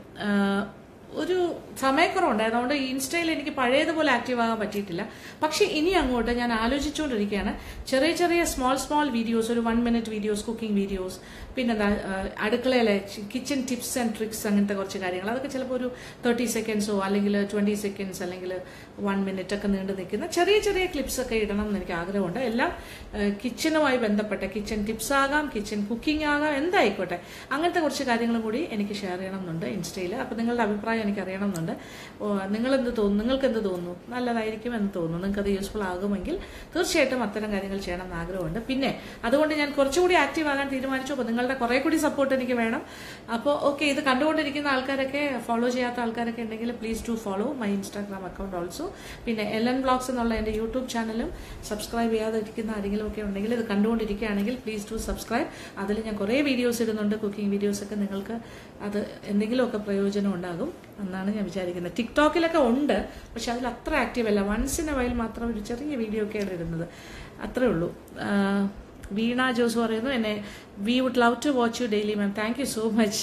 S1: ഒരു സമയക്കുറവുണ്ടായിരുന്നു അതുകൊണ്ട് ഇൻസ്റ്റയിൽ എനിക്ക് പഴയതുപോലെ ആക്റ്റീവ് ആകാൻ പറ്റിയിട്ടില്ല പക്ഷെ ഇനി അങ്ങോട്ട് ഞാൻ ആലോചിച്ചുകൊണ്ടിരിക്കുകയാണ് ചെറിയ ചെറിയ സ്മോൾ സ്മോൾ വീഡിയോസ് ഒരു one minute videos cooking videos പിന്നെന്താ ആ, അടുക്കളയിലെ കിച്ചൺ ടിപ്സ് ആൻഡ് ട്രിക്സ് അങ്ങനത്തെ കുറച്ച് കാര്യങ്ങൾ അതൊക്കെ ചിലപ്പോൾ ഒരു തേർട്ടി സെക്കൻഡ്സോ അല്ലെങ്കിൽ ട്വന്റി സെക്കൻഡ്സ് അല്ലെങ്കിൽ വൺ മിനിറ്റ് ഒക്കെ നീണ്ടു നിൽക്കുന്ന ചെറിയ ചെറിയ ക്ലിപ്സ് ഒക്കെ ഇടണം എന്ന് എനിക്ക് ആഗ്രഹമുണ്ട് എല്ലാം കിച്ചണുമായി ബന്ധപ്പെട്ട കിച്ചൺ ടിപ്സ് ആകാം കിച്ചൺ കുക്കിംഗ് ആകാം എന്തായിക്കോട്ടെ അങ്ങനത്തെ കുറച്ച് കാര്യങ്ങളും കൂടി എനിക്ക് ഷെയർ ചെയ്യണം എന്നുണ്ട് ഇൻസ്റ്റയിൽ അപ്പോൾ നിങ്ങളുടെ അഭിപ്രായം എനിക്ക് അറിയണം എന്നുണ്ട് നിങ്ങൾ എന്ത് തോന്നുന്നു നിങ്ങൾക്ക് എന്ത് തോന്നുന്നു നല്ലതായിരിക്കും എന്ന് തോന്നുന്നു നിങ്ങൾക്ക് അത് യൂസ്ഫുൾ ആകുമെങ്കിൽ തീർച്ചയായിട്ടും അത്തരം കാര്യങ്ങൾ ചെയ്യണം എന്ന് ആഗ്രഹമുണ്ട് പിന്നെ അതുകൊണ്ട് ഞാൻ കുറച്ചുകൂടി ആക്റ്റീവ് ആകാൻ തീരുമാനിച്ചു അപ്പോൾ നിങ്ങളുടെ കുറെ കൂടി സപ്പോർട്ട് എനിക്ക് വേണം അപ്പോൾ ഓക്കെ ഇത് കണ്ടുകൊണ്ടിരിക്കുന്ന ആൾക്കാരൊക്കെ ഫോളോ ചെയ്യാത്ത ആൾക്കാരൊക്കെ ഉണ്ടെങ്കിൽ please to follow my Instagram account also പിന്നെ എൽ എൻ ബ്ലോഗ്സ് എന്നുള്ള എൻ്റെ യൂട്യൂബ് ചാനലും സബ്സ്ക്രൈബ് ചെയ്യാതെ ഇരിക്കുന്ന ആരെങ്കിലും ഒക്കെ ഉണ്ടെങ്കിൽ ഇത് കണ്ടുകൊണ്ടിരിക്കുകയാണെങ്കിൽ പ്ലീസ് ടു സബ്സ്ക്രൈബ് അതിൽ ഞാൻ കുറേ വീഡിയോസ് ഇടുന്നുണ്ട് കുക്കിംഗ് വീഡിയോസ് ഒക്കെ നിങ്ങൾക്ക് അത് എന്തെങ്കിലുമൊക്കെ പ്രയോജനം ഉണ്ടാകും എന്നാണ് ഞാൻ വിചാരിക്കുന്നത് ടിക്ടോക്കിലൊക്കെ ഉണ്ട് പക്ഷെ അതിൽ അത്ര ആക്റ്റീവ് അല്ല വൺസ് ഇൻ എ വൈൽ മാത്രം ഒരു ചെറിയ വീഡിയോ ഒക്കെയാണ് ഇടുന്നത് അത്രേ ഉള്ളൂ ആ, വീണ ജോസ് പറയുന്നു എന്നെ we would love to watch you daily ma'am thank you so much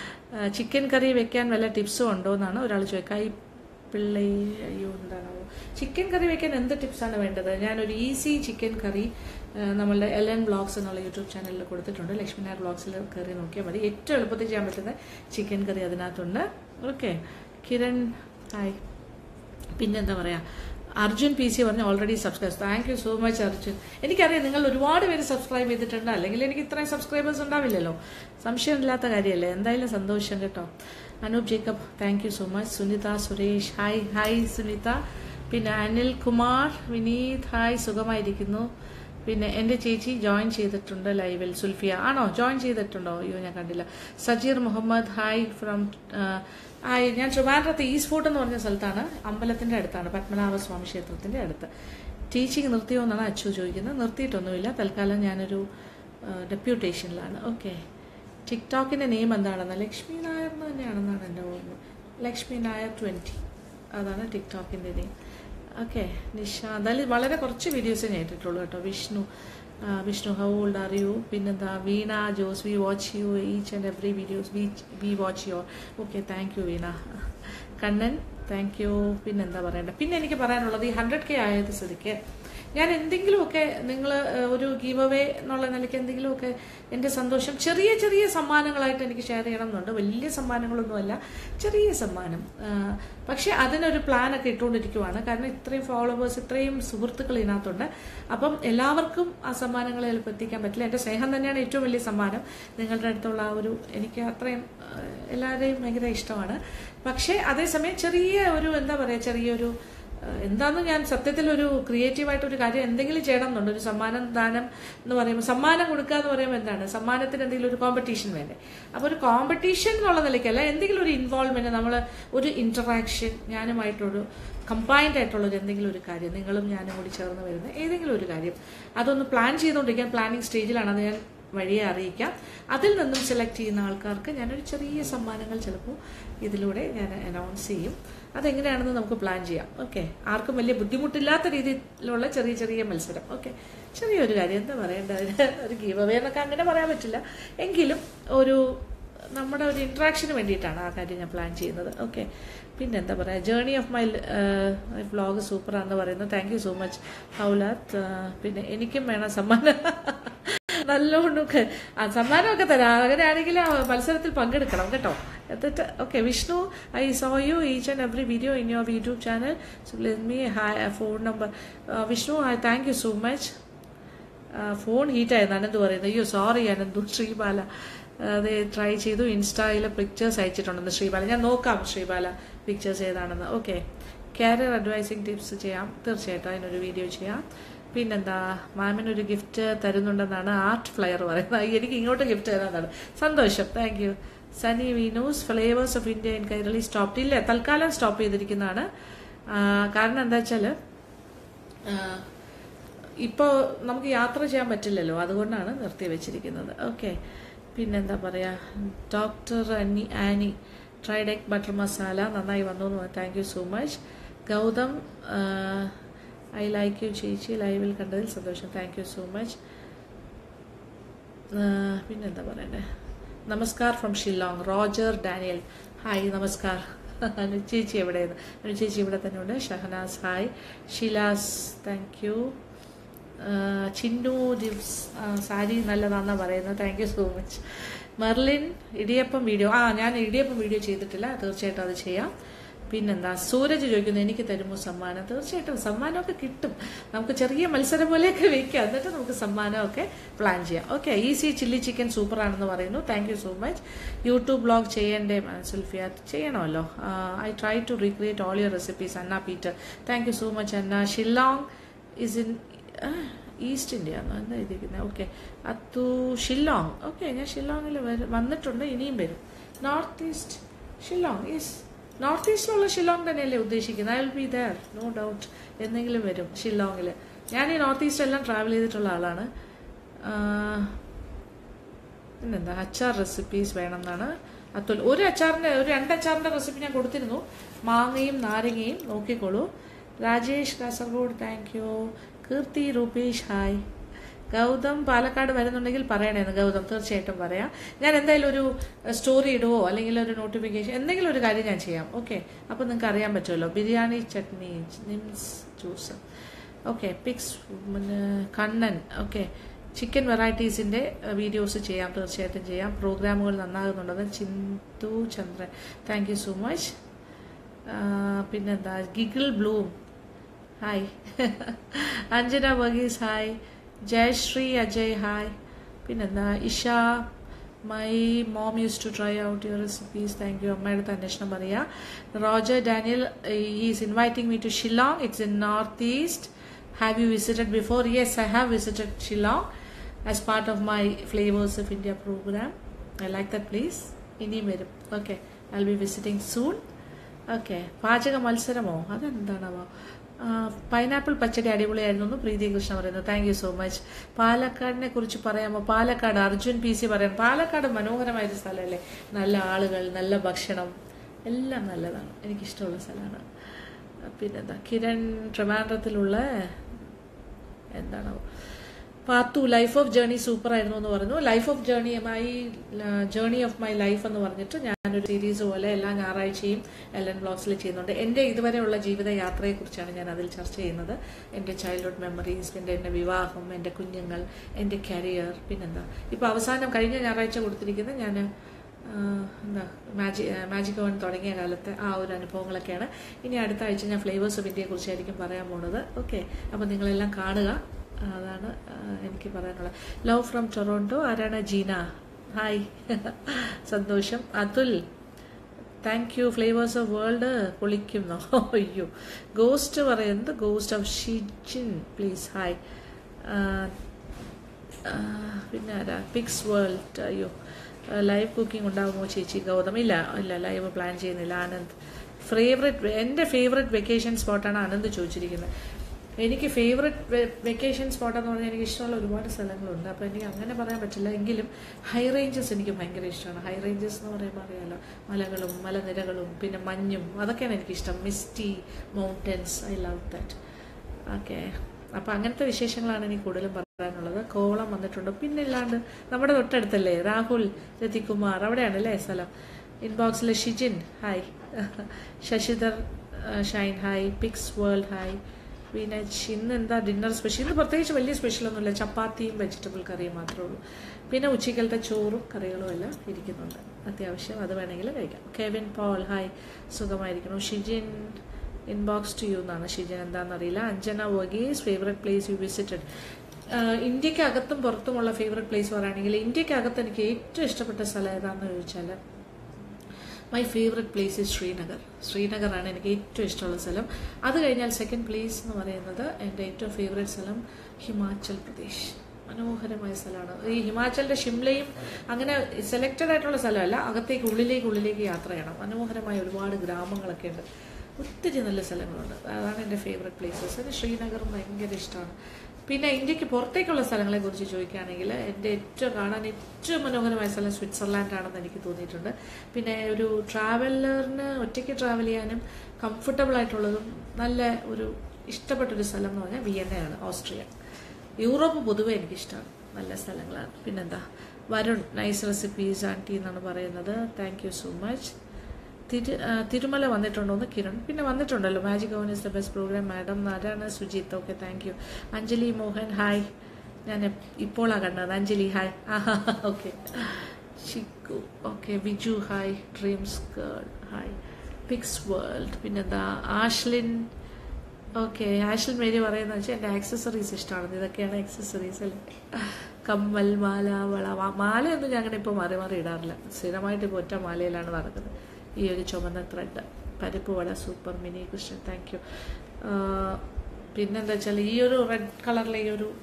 S1: chicken curry വെക്കാൻ വല്ല ടിപ്സും ഉണ്ടോ എന്നാണ് ഒരാൾ ചോദിക്കുക ഈ പിള്ളേ അയ്യോ എന്താണോ ചിക്കൻ കറി വെക്കാൻ എന്ത് ടിപ്സാണ് വേണ്ടത് ഞാനൊരു ഈസി ചിക്കൻ കറി ആ, നമ്മളുടെ എൽ എൻ ബ്ലോഗ്സ് എന്നുള്ള യൂട്യൂബ് ചാനലിൽ കൊടുത്തിട്ടുണ്ട് ലക്ഷ്മി നായർ ബ്ലോഗ്സിൽ കയറി നോക്കിയാൽ മതി ഏറ്റവും എളുപ്പത്തിൽ ചെയ്യാൻ പറ്റുന്ന ചിക്കൻ കറി അതിനകത്തുണ്ട് ഓക്കെ കിരൺ ഹായ് പിന്നെന്താ പറയാ അർജുൻ പി സി പറഞ്ഞ already subscribe thank you so much Arjun എനിക്കറിയാം നിങ്ങൾ ഒരുപാട് പേര് സബ്സ്ക്രൈബ് ചെയ്തിട്ടുണ്ട് അല്ലെങ്കിൽ എനിക്ക് ഇത്രയും സബ്സ്ക്രൈബേഴ്സ് ഉണ്ടാവില്ലല്ലോ സംശയമില്ലാത്ത കാര്യമല്ലേ എന്തായാലും സന്തോഷം കേട്ടോ Anoop Jacob thank you so much Sunitha Suresh hi hi Sunitha പിന്നെ അനിൽ കുമാർ വിനീത് ഹായ് സുഖമായിരിക്കുന്നു പിന്നെ എൻ്റെ ചേച്ചി ജോയിൻ ചെയ്തിട്ടുണ്ട് ലൈവിൽ സുൽഫിയ ആണോ ജോയിൻ ചെയ്തിട്ടുണ്ടോ അയ്യോ ഞാൻ കണ്ടില്ല Sajeer Muhammad hi from hi ഞാൻ ട്രിവാൻഡ്രത്ത് ഈസ്റ്റ് ഫോർട്ട് എന്ന് പറഞ്ഞ സ്ഥലത്താണ് അമ്പലത്തിന്റെ അടുത്താണ് പത്മനാഭ സ്വാമി ക്ഷേത്രത്തിന്റെ അടുത്ത് ടീച്ചിങ് നിർത്തിയോ എന്നാണ് അച്ചു ചോദിക്കുന്നത് നിർത്തിയിട്ടൊന്നുമില്ല തൽക്കാലം ഞാനൊരു ഡെപ്യൂട്ടേഷനിലാണ് ഓക്കെ ടിക്ടോക്കിന്റെ നെയിം എന്താണെന്ന് ലക്ഷ്മി നായർ എന്ന് തന്നെയാണെന്നാണ് എൻ്റെ ഓർമ്മ ലക്ഷ്മി നായർ ട്വൻറ്റി അതാണ് ടിക്ടോക്കിന്റെ നെയിം ഓക്കെ നിഷാന്ത് അതിൽ വളരെ കുറച്ച് വീഡിയോസേ ഞാൻ ഇട്ടിട്ടുള്ളൂ കേട്ടോ വിഷ്ണു ആ, Vishnu how old are you പിന്നെന്താ Veena Jose we watch you each and every videos we we watch your okay thank you Veena Kannan thank you പിന്നെന്താ പറയണ്ടേ പിന്നെ എനിക്ക് പറയാനുള്ളത് ഈ ഹൺഡ്രഡ് കെ ആയത് സ്ഥിതിക്ക് ഞാൻ എന്തെങ്കിലുമൊക്കെ നിങ്ങൾ ഒരു ഗീവ് അവേ എന്നുള്ള നിലയ്ക്ക് എന്തെങ്കിലുമൊക്കെ എൻ്റെ സന്തോഷം ചെറിയ ചെറിയ സമ്മാനങ്ങളായിട്ട് എനിക്ക് ഷെയർ ചെയ്യണം എന്നുണ്ട് വലിയ സമ്മാനങ്ങളൊന്നുമല്ല ചെറിയ സമ്മാനം ആ, പക്ഷെ അതിനൊരു പ്ലാനൊക്കെ ഇട്ടുകൊണ്ടിരിക്കുവാണ് കാരണം ഇത്രയും ഫോളോവേഴ്സ് ഇത്രയും സുഹൃത്തുക്കൾ ഇതിനകത്തുണ്ട് അപ്പം എല്ലാവർക്കും ആ സമ്മാനങ്ങൾ ചിലപ്പോൾ എത്തിക്കാൻ പറ്റില്ല എൻ്റെ സ്നേഹം തന്നെയാണ് ഏറ്റവും വലിയ സമ്മാനം നിങ്ങളുടെ അടുത്തുള്ള ആ ഒരു എനിക്ക് അത്രയും ആ, എല്ലാവരെയും ഭയങ്കര ഇഷ്ടമാണ് പക്ഷേ അതേസമയം ചെറിയ ഒരു എന്താ പറയുക ചെറിയൊരു ഏഹ് എന്താന്ന് ഞാൻ സത്യത്തിൽ ഒരു ക്രിയേറ്റീവായിട്ട് ഒരു കാര്യം എന്തെങ്കിലും ചെയ്യണം എന്നുണ്ട് ഒരു സമ്മാനം ദാനം എന്ന് പറയുമ്പോൾ സമ്മാനം കൊടുക്കുക എന്ന് പറയുമ്പോൾ എന്താണ് സമ്മാനത്തിന് എന്തെങ്കിലും ഒരു കോമ്പറ്റീഷൻ വേണ്ടേ അപ്പോൾ ഒരു കോമ്പറ്റീഷൻ എന്നുള്ള നിലയ്ക്കല്ല എന്തെങ്കിലും ഒരു ഇൻവോൾവ്മെന്റ് നമ്മൾ ഒരു ഇന്ററാക്ഷൻ ഞാനുമായിട്ടൊരു കമ്പൈൻഡ് ആയിട്ടുള്ള ഒരു എന്തെങ്കിലും ഒരു കാര്യം നിങ്ങളും ഞാനും കൂടി ചേർന്ന് വരുന്ന ഏതെങ്കിലും ഒരു കാര്യം അതൊന്ന് പ്ലാൻ ചെയ്തുകൊണ്ടിരിക്കാൻ പ്ലാനിങ് സ്റ്റേജിലാണ് അത് ഞാൻ വഴിയെ അറിയിക്കാം അതിൽ നിന്നും സെലക്ട് ചെയ്യുന്ന ആൾക്കാർക്ക് ഞാനൊരു ചെറിയ സമ്മാനങ്ങൾ ചിലപ്പോൾ ഇതിലൂടെ ഞാൻ അനൗൺസ് ചെയ്യും അതെങ്ങനെയാണെന്ന് നമുക്ക് പ്ലാൻ ചെയ്യാം ഓക്കെ ആർക്കും വലിയ ബുദ്ധിമുട്ടില്ലാത്ത രീതിയിലുള്ള ചെറിയ ചെറിയ മത്സരം ഓക്കെ ചെറിയൊരു കാര്യം എന്താ പറയേണ്ടത് ഒരു ഗീവ് അവേ എന്നൊക്കെ അങ്ങനെ പറയാൻ പറ്റില്ല എങ്കിലും ഒരു നമ്മുടെ ഒരു ഇൻട്രാക്ഷന് വേണ്ടിയിട്ടാണ് ആ കാര്യം ഞാൻ പ്ലാൻ ചെയ്യുന്നത് ഓക്കെ പിന്നെ എന്താ പറയുക ജേർണി ഓഫ് മൈ വ്ളോഗ് സൂപ്പറാണെന്ന് പറയുന്നു thank you so much Haulath പിന്നെ എനിക്കും വേണം സമ്മാനം നല്ലോണം ക- ആ സമ്മാനമൊക്കെ തരാം അങ്ങനെയാണെങ്കിൽ ആ മത്സരത്തിൽ പങ്കെടുക്കണം കേട്ടോ എന്നിട്ട് okay Vishnu I saw you each and every video in your YouTube channel so let me hi phone number Vishnu hi thank you so much phone ഹീറ്റായിരുന്നു അനന്ത് പറയുന്നത് അയ്യോ സോറി അനന്തു ശ്രീബാല അത് ട്രൈ ചെയ്തു ഇൻസ്റ്റയിൽ പിക്ചേഴ്സ് അയച്ചിട്ടുണ്ടെന്ന് ശ്രീബാല ഞാൻ നോക്കാം ശ്രീബാല പിക്ചേഴ്സ് ഏതാണെന്ന് ഓക്കെ കാരിയർ അഡ്വൈസിങ് ടിപ്സ് ചെയ്യാം തീർച്ചയായിട്ടും അതിനൊരു വീഡിയോ ചെയ്യാം പിന്നെന്താ മാമിനൊരു ഗിഫ്റ്റ് തരുന്നുണ്ടെന്നാണ് ആർട്ട് ഫ്ലയർ പറയുന്നത് എനിക്ക് ഇങ്ങോട്ട് ഗിഫ്റ്റ് തരാന്നാണ് സന്തോഷം thank you Sani Venus flavours of India in Kairali stop ഇല്ല തൽക്കാലം സ്റ്റോപ്പ് ചെയ്തിരിക്കുന്നതാണ് ആ, കാരണം എന്താ വെച്ചാൽ ഇപ്പോൾ നമുക്ക് യാത്ര ചെയ്യാൻ പറ്റില്ലല്ലോ അതുകൊണ്ടാണ് നിർത്തി വെച്ചിരിക്കുന്നത് ഓക്കെ പിന്നെന്താ പറയുക doctor Ani Annie tried egg butter masala നന്നായി വന്നു എന്ന് thank you so much Gautham I like you ചേച്ചി ലൈവിൽ കണ്ടതിൽ സന്തോഷം താങ്ക് യു സോ മച്ച് പിന്നെന്താ പറയണ്ടേ namaskar from Shillong Roger Daniel hi namaskar Anu ചേച്ചി എവിടെയാണ് അനു ചേച്ചി ഇവിടെ തന്നെ ഉണ്ട് Shahanas hi Shilas thank you Chinnu Divas ആ, സാരി നല്ലതാണെന്നാ പറയുന്നത് thank you so much Merlin ഇടിയപ്പം വീഡിയോ ആ ഞാൻ ഇടിയപ്പം വീഡിയോ ചെയ്തിട്ടില്ല തീർച്ചയായിട്ടും അത് ചെയ്യാം പിന്നെന്താ സൂരജ് ചോദിക്കുന്നു എനിക്ക് തരുമോ സമ്മാനം തീർച്ചയായിട്ടും സമ്മാനമൊക്കെ കിട്ടും നമുക്ക് ചെറിയ മത്സരം പോലെയൊക്കെ വെക്കാം എന്നിട്ട് നമുക്ക് സമ്മാനമൊക്കെ പ്ലാൻ ചെയ്യാം okay easy chilli chicken super ആണെന്ന് പറയുന്നു thank you so much YouTube blog ചെയ്യണ്ടേ സുൽഫിയ ചെയ്യണമല്ലോ I try to recreate all your recipes Anna Peter thank you so much Anna Shillong is in east India എന്നോ എന്താ എഴുതിയിരിക്കുന്നത് ഓക്കെ അത്തു ഷില്ലോങ് ഓക്കെ ഞാൻ ഷില്ലോങ്ങിൽ വന്നിട്ടുണ്ട് ഇനിയും വരും north east Shillong is north ഈസ്റ്റിലുള്ള ഷില്ലോങ് തന്നെയല്ലേ ഉദ്ദേശിക്കുന്നത് I will be there no doubt എന്തെങ്കിലും വരും ഷില്ലോങ്ങിൽ ഞാൻ ഈ നോർത്ത് ഈസ്റ്റ് എല്ലാം ട്രാവൽ ചെയ്തിട്ടുള്ള ആളാണ് ആ, പിന്നെന്താ അച്ചാർ റെസിപ്പീസ് വേണമെന്നാണ് അതുൽ ഒരു അച്ചാറിന്റെ ഒരു രണ്ട് അച്ചാറിന്റെ റെസിപ്പി ഞാൻ കൊടുത്തിരുന്നു മാങ്ങയും നാരങ്ങയും നോക്കിക്കോളൂ Rajesh Kasaragod thank you Keerthi Rupesh hi Gautham Palakkad വരുന്നുണ്ടെങ്കിൽ പറയണേന്ന് ഗൗതം തീർച്ചയായിട്ടും പറയാം ഞാൻ എന്തായാലും ഒരു സ്റ്റോറി ഇടുവോ അല്ലെങ്കിൽ ഒരു നോട്ടിഫിക്കേഷൻ എന്തെങ്കിലും ഒരു കാര്യം ഞാൻ ചെയ്യാം ഓക്കെ അപ്പോൾ നിങ്ങൾക്ക് അറിയാൻ പറ്റുമല്ലോ ബിരിയാണി ചട്നി നിംസ് ജ്യൂസ് ഓക്കെ പിക്സ് പിന്നെ കണ്ണൻ ഓക്കെ ചിക്കൻ വെറൈറ്റീസിൻ്റെ വീഡിയോസ് ചെയ്യാം തീർച്ചയായിട്ടും ചെയ്യാം പ്രോഗ്രാമുകൾ നന്നാകുന്നുണ്ടെന്ന് Chinthu Chandran thank you so much പിന്നെന്താ giggle bloom hi Anjana Varghese hi Jayasree Ajay hi പിന്നെന്താ Isha my mom use to try out your recipes thank you അമ്മയുടെ അടുത്ത് അന്വേഷണം പറയാ Roger Daniel is inviting me to Shillong it's in north east have you visited before yes I have visited Shillong as part of my flavours of India program I like that place ഇനിയും വരും okay I be visiting soon okay പാചക മത്സരമോ അതെന്താണാവോ pineapple പച്ചടി അടിപൊളിയായിരുന്നു എന്ന് പ്രീതി കൃഷ്ണ പറയുന്നു thank you so much പാലക്കാടിനെ കുറിച്ച് പറയാമോ പാലക്കാട് അർജുൻ പി സി പറയാം പാലക്കാട് മനോഹരമായൊരു സ്ഥലമല്ലേ നല്ല ആളുകൾ നല്ല ഭക്ഷണം എല്ലാം നല്ലതാണ് എനിക്കിഷ്ടമുള്ള സ്ഥലമാണ് പിന്നെന്താ കിരൺ ട്രിവാൻഡ്രത്തിലുള്ള എന്താണോ part two life of journey super ആയിരുന്നു എന്ന് പറഞ്ഞു life of journey my journey of my life എന്ന് പറഞ്ഞിട്ട് ഞാനൊരു സീരീസ് പോലെ എല്ലാ ഞായറാഴ്ചയും എൽ എൻ ബ്ലോഗ്സിൽ ചെയ്യുന്നുണ്ട് എൻ്റെ ഇതുവരെയുള്ള ജീവിത യാത്രയെക്കുറിച്ചാണ് ഞാൻ അതിൽ ചർച്ച ചെയ്യുന്നത് എൻ്റെ ചൈൽഡ്ഹുഡ് മെമ്മറീസ് പിന്നെ എൻ്റെ വിവാഹം എൻ്റെ കുഞ്ഞുങ്ങൾ എൻ്റെ കരിയർ പിന്നെന്താ ഇപ്പോൾ അവസാനം കഴിഞ്ഞ ഞായറാഴ്ച കൊടുത്തിരിക്കുന്നത് ഞാൻ എന്താ മാജി മാജിക് ഓൺ തുടങ്ങിയ കാലത്തെ ആ ഒരു അനുഭവങ്ങളൊക്കെയാണ് ഇനി അടുത്ത ആഴ്ച ഞാൻ ഫ്ലേവേഴ്സ് ഓഫ് ഇന്ത്യയെ കുറിച്ചായിരിക്കും പറയാൻ പോണത് ഓക്കെ അപ്പോൾ നിങ്ങളെല്ലാം കാണുക അതാണ് ആ, എനിക്ക് പറയാനുള്ളത് ലവ് ഫ്രം ടൊറോണ്ടോ ആരാണ് ജീന ഹായ് സന്തോഷം Athul thank you flavours of world പൊളിക്കുന്നോ അയ്യോ ഗോസ്റ്റ് പറയുന്നത് ghost of Shijin please hi പിന്നെ ആരാ പിക്സ് വേൾഡ് അയ്യോ ലൈവ് കുക്കിംഗ് ഉണ്ടാകുമോ ചേച്ചി ഗൗതം ഇല്ല ഇല്ല ലൈവ് പ്ലാൻ ചെയ്യുന്നില്ല ആനന്ദ് ഫേവറേറ്റ് എൻ്റെ ഫേവറേറ്റ് വെക്കേഷൻ സ്പോട്ടാണ് ആനന്ദ് ചോദിച്ചിരിക്കുന്നത് എനിക്ക് ഫേവറേറ്റ് വെക്കേഷൻ സ്പോട്ട് എന്ന് പറഞ്ഞാൽ എനിക്ക് ഇഷ്ടമുള്ള ഒരുപാട് സ്ഥലങ്ങളുണ്ട് അപ്പോൾ എനിക്ക് അങ്ങനെ പറയാൻ പറ്റില്ല എങ്കിലും ഹൈ റേഞ്ചസ് എനിക്ക് ഭയങ്കര ഇഷ്ടമാണ് ഹൈ റേഞ്ചസ് എന്ന് പറയുമ്പോൾ അറിയാലോ മലകളും മലനിരകളും പിന്നെ മഞ്ഞും അതൊക്കെയാണ് എനിക്കിഷ്ടം misty mountains I love that okay അപ്പോൾ അങ്ങനത്തെ വിശേഷങ്ങളാണ് എനിക്ക് കൂടുതലും പറയുന്നത് പറയാനുള്ളത് കോവളം വന്നിട്ടുണ്ട് പിന്നെ ഇല്ലാണ്ട് നമ്മുടെ തൊട്ടടുത്തല്ലേ രാഹുൽ രതികുമാർ അവിടെയാണ് അല്ലേ സ്ഥലം ഇൻബോക്സിലെ ഷിജിൻ ഹായ് ശശിധർ ആ, Shine hi pics world hi Vinaj ഇന്ന് എന്താ ഡിന്നർ സ്പെഷ്യൽ ഇന്ന് പ്രത്യേകിച്ച് വലിയ സ്പെഷ്യലൊന്നുമില്ല ചപ്പാത്തിയും വെജിറ്റബിൾ കറിയും മാത്രമേ ഉള്ളൂ പിന്നെ ഉച്ചക്കലത്തെ ചോറും കറികളും എല്ലാം ഇരിക്കുന്നുണ്ട് അത്യാവശ്യം അത് വേണമെങ്കിൽ കഴിക്കാം കെവിൻ പോൾ ഹായ് സുഖമായിരിക്കുന്നു ഷിജിൻ ഇൻബോക്സ് ടു യു എന്നാണ് ഷിജിൻ എന്താണെന്നറിയില്ല Anjana Varghese favourite place you visited ഇന്ത്യക്കകത്തും പുറത്തുമുള്ള ഫേവറേറ്റ് പ്ലേസ് പറയുകയാണെങ്കിൽ ഇന്ത്യക്കകത്ത് എനിക്ക് ഏറ്റവും ഇഷ്ടപ്പെട്ട സ്ഥലം ഏതാണെന്ന് ചോദിച്ചാൽ my favourite place is Srinagar ശ്രീനഗറാണ് എനിക്ക് ഏറ്റവും ഇഷ്ടമുള്ള സ്ഥലം അത് കഴിഞ്ഞാൽ സെക്കൻഡ് പ്ലേസ് എന്ന് പറയുന്നത് എൻ്റെ ഏറ്റവും ഫേവറേറ്റ് സ്ഥലം ഹിമാചൽ പ്രദേശ് മനോഹരമായ സ്ഥലമാണ് ഈ ഹിമാചലിന്റെ ഷിംലയും അങ്ങനെ സെലക്റ്റഡ് ആയിട്ടുള്ള സ്ഥലമല്ല അകത്തേക്ക് ഉള്ളിലേക്ക് ഉള്ളിലേക്ക് യാത്ര ചെയ്യണം മനോഹരമായ ഒരുപാട് ഗ്രാമങ്ങളൊക്കെ ഉണ്ട് ഒത്തിരി നല്ല സ്ഥലങ്ങളുണ്ട് അതാണ് എൻ്റെ ഫേവററ്റ് പ്ലേസസ് എനിക്ക് ശ്രീനഗർ ഭയങ്കര ഇഷ്ടമാണ് പിന്നെ ഇന്ത്യക്ക് പുറത്തേക്കുള്ള സ്ഥലങ്ങളെ കുറിച്ച് ചോദിക്കുകയാണെങ്കിൽ എൻ്റെ ഏറ്റവും കാണാൻ ഏറ്റവും മനോഹരമായ സ്ഥലം സ്വിറ്റ്സർലാൻഡ് ആണെന്ന് എനിക്ക് തോന്നിയിട്ടുണ്ട് പിന്നെ ഒരു ട്രാവലറിന് ഒറ്റയ്ക്ക് ട്രാവൽ ചെയ്യാനും കംഫർട്ടബിൾ ആയിട്ടുള്ളതും നല്ല ഒരു ഇഷ്ടപ്പെട്ടൊരു സ്ഥലം എന്ന് പറഞ്ഞാൽ വിയന്നയാണ് ഓസ്ട്രിയ യൂറോപ്പ് പൊതുവെ എനിക്കിഷ്ടമാണ് നല്ല സ്ഥലങ്ങളാണ് പിന്നെന്താ വരുൺ നൈസ് റെസിപ്പീസ് ആൻറ്റി എന്നാണ് പറയുന്നത് താങ്ക് യു സോ മച്ച് തിരു ആ, തിരുമല വന്നിട്ടുണ്ടോന്ന് കിരൺ പിന്നെ വന്നിട്ടുണ്ടല്ലോ magic on is the best programme madam ആരാണ് Sujith okay thank you Anjali Mohan hi ഞാൻ എപ്- ഇപ്പോളാ കണ്ടത് Anjali hi okay Chikku okay Viju hi dreams girl hi pics world പിന്നെന്താ ആഷ്ലിൻ ഓക്കെ ആഷിൽ മേരി പറയുന്നത് വെച്ചാൽ എൻ്റെ ആക്സസറീസ് ഇഷ്ടമാണ് ഇതൊക്കെയാണ് ആക്സസറീസ് അല്ലേ കമ്മൽ മാല വള മാ- മാലയൊന്നും ഞാൻ അങ്ങനെ ഇപ്പോൾ മാറി മാറി ഇടാറില്ല സ്ഥിരമായിട്ട് ഇപ്പോൾ ഒറ്റ മാലയിലാണ് നടക്കുന്നത് ഈ ഒരു ചുമന്ന ത്രെഡ് പരിപ്പ് വട super mini Krishnan thank you പിന്നെന്താ വെച്ചാൽ ഈ ഒരു റെഡ് കളറിലെ ഈ ഒരു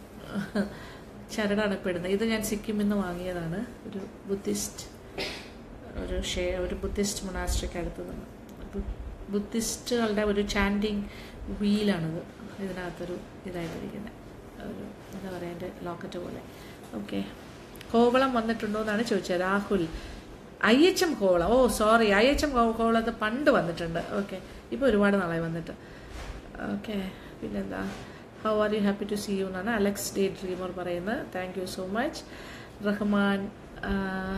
S1: ചരടാണ് ഇപ്പോൾ ഇടുന്നത് ഇത് ഞാൻ സിക്കിമിൽ നിന്ന് വാങ്ങിയതാണ് ഒരു ബുദ്ധിസ്റ്റ് ഒരു ഷേ ഒരു ബുദ്ധിസ്റ്റ് മൊണാസ്ട്രിക്ക് അടുത്ത് നിന്ന് ബു- ബുദ്ധിസ്റ്റുകളുടെ ഒരു ചാൻഡിങ് വീലാണിത് ഇതിനകത്തൊരു ഇതായിട്ടിരിക്കുന്നത് ഒരു എന്താ പറയുക എൻ്റെ ലോക്കറ്റ് പോലെ ഓക്കെ കോവളം വന്നിട്ടുണ്ടോ എന്നാണ് ചോദിച്ചത് Rahul I H M Kovalam ഓ സോറി ഐ എച്ച് എം കോവളത്ത് പണ്ട് വന്നിട്ടുണ്ട് ഓക്കെ ഇപ്പോൾ ഒരുപാട് നാളായി വന്നിട്ട് ഓക്കെ പിന്നെന്താ how are you happy to see you എന്നാണ് അലക്സ് ഡേ ഡ്രീമർ പറയുന്നത് thank you so much Rahman ആ,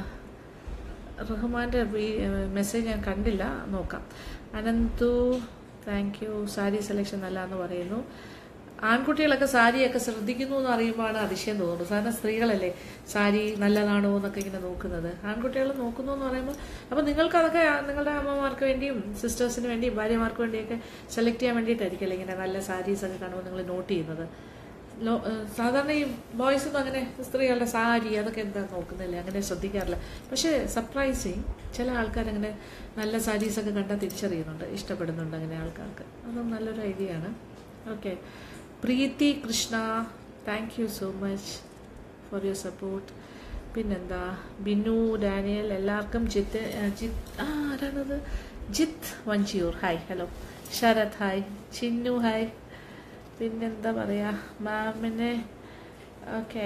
S1: റഹ്മാൻ്റെ മെസ്സേജ് ഞാൻ കണ്ടില്ല നോക്കാം Ananthu thank you sari selection നല്ല എന്ന് പറയുന്നു ആൺകുട്ടികളൊക്കെ സാരിയൊക്കെ ശ്രദ്ധിക്കുന്നു എന്ന് അറിയുമ്പോഴാണ് അതിശയം തോന്നുന്നത് സാധാരണ സ്ത്രീകളല്ലേ സാരി നല്ലതാണോ എന്നൊക്കെ ഇങ്ങനെ നോക്കുന്നത് ആൺകുട്ടികൾ നോക്കുന്നു എന്ന് പറയുമ്പോൾ അപ്പോൾ നിങ്ങൾക്ക് അതൊക്കെ നിങ്ങളുടെ അമ്മമാർക്ക് വേണ്ടിയും സിസ്റ്റേഴ്സിന് വേണ്ടിയും ഭാര്യമാർക്ക് വേണ്ടിയൊക്കെ സെലക്ട് ചെയ്യാൻ വേണ്ടിയിട്ടായിരിക്കല്ലേ ഇങ്ങനെ നല്ല സാരീസ് ഒക്കെ കാണുമ്പോൾ നിങ്ങൾ നോട്ട് ചെയ്യുന്നത് ലോ- ഏഹ് സാധാരണ ഈ ബോയ്സ് ഒന്നും അങ്ങനെ സ്ത്രീകളുടെ സാരി അതൊക്കെ എന്താ നോക്കുന്നില്ല അങ്ങനെ ശ്രദ്ധിക്കാറില്ല പക്ഷേ സർപ്രൈസിങ് ചില ആൾക്കാർ അങ്ങനെ നല്ല സാരീസൊക്കെ കണ്ടാൽ തിരിച്ചറിയുന്നുണ്ട് ഇഷ്ടപ്പെടുന്നുണ്ട് അങ്ങനെ ആൾക്കാർക്ക് അതും നല്ലൊരു ഐഡിയ ആണ് okay Preethi Krishna thank you so much for your support പിന്നെന്താ ബിനു ഡാനിയൽ എല്ലാവർക്കും ജിത്ത് ഏഹ് ജിത്ത് ആ ആരാണത് Jith Vanchiyoor hi hello Sarath hi Chinnu hi പിന്നെന്താ പറയുക മാമിനെ ഓക്കെ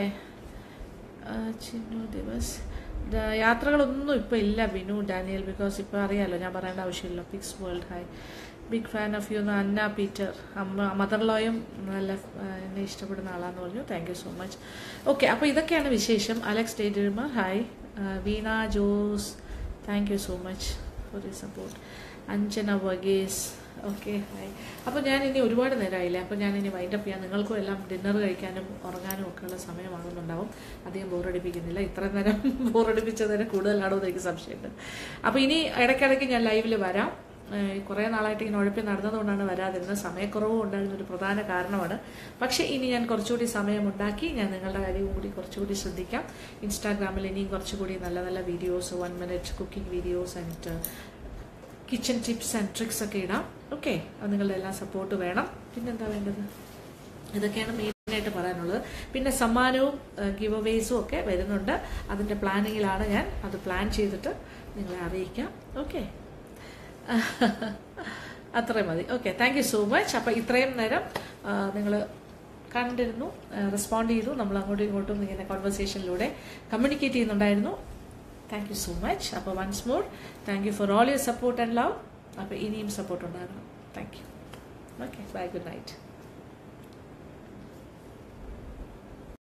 S1: ചിന്നു ദിവസ് ദ- യാത്രകളൊന്നും ഇപ്പോൾ ഇല്ല ബിനു ഡാനിയൽ ബിക്കോസ് ഇപ്പോൾ അറിയാലോ ഞാൻ പറയേണ്ട ആവശ്യമില്ല pics world hi big fan of you Anna Peter അമ്മ മദർ ലോയും നല്ല ആ, എന്നെ ഇഷ്ടപ്പെടുന്ന ആളാന്ന് പറഞ്ഞു thank you so much okay അപ്പോൾ ഇതൊക്കെയാണ് വിശേഷം Alex daydreamer hi Veena Jose thank you so much for you support Anjana Varghese okay hi അപ്പോൾ ഞാൻ ഇനി ഒരുപാട് നേരമായില്ലേ അപ്പോൾ ഞാൻ ഇനി വൈൻഡപ്പ് ചെയ്യാം നിങ്ങൾക്കും എല്ലാം ഡിന്നർ കഴിക്കാനും ഉറങ്ങാനും ഒക്കെ ഉള്ള സമയമാകുന്നുണ്ടാവും അധികം ബോറടിപ്പിക്കുന്നില്ല ഇത്ര നേരം ബോറടിപ്പിച്ചതിന് കൂടുതലാണോ എന്ന് എനിക്ക് സംശയമുണ്ട് അപ്പോൾ ഇനി ഇടയ്ക്കിടയ്ക്ക് ഞാൻ ലൈവിൽ വരാം ഏഹ് കുറേ നാളായിട്ട് ഇങ്ങനെ ഉഴപ്പി നടന്നതുകൊണ്ടാണ് വരാതിരുന്നത് സമയക്കുറവും ഉണ്ടായിരുന്ന ഒരു പ്രധാന കാരണമാണ് പക്ഷേ ഇനി ഞാൻ കുറച്ചുകൂടി സമയമുണ്ടാക്കി ഞാൻ നിങ്ങളുടെ കാര്യവും കൂടി കുറച്ചുകൂടി ശ്രദ്ധിക്കാം ഇൻസ്റ്റാഗ്രാമിൽ ഇനിയും കുറച്ചുകൂടി നല്ല നല്ല videos one minute cooking videos and kitchen tips and tricks ഒക്കെ ഇടാം ഓക്കെ അത് നിങ്ങളുടെ എല്ലാ സപ്പോർട്ട് വേണം പിന്നെന്താ വേണ്ടത് ഇതൊക്കെയാണ് മെയിനായിട്ട് പറയാനുള്ളത് പിന്നെ സമ്മാനവും ഗിവ് അവേസും ഒക്കെ വരുന്നുണ്ട് അതിൻ്റെ പ്ലാനിങ്ങിലാണ് ഞാൻ അത് പ്ലാൻ ചെയ്തിട്ട് നിങ്ങളെ അറിയിക്കാം ഓക്കെ അത്രയും മതി okay thank you so much അപ്പോൾ ഇത്രയും നേരം നിങ്ങൾ കണ്ടിരുന്നു റെസ്പോണ്ട് ചെയ്തു നമ്മൾ അങ്ങോട്ടും ഇങ്ങോട്ടും ഇങ്ങനെ കോൺവെർസേഷനിലൂടെ കമ്മ്യൂണിക്കേറ്റ് ചെയ്യുന്നുണ്ടായിരുന്നു താങ്ക് യു സോ മച്ച് അപ്പോൾ once more thank you for all your support and love അപ്പോൾ ഇനിയും സപ്പോർട്ട് ഉണ്ടാകണം thank you okay bye good night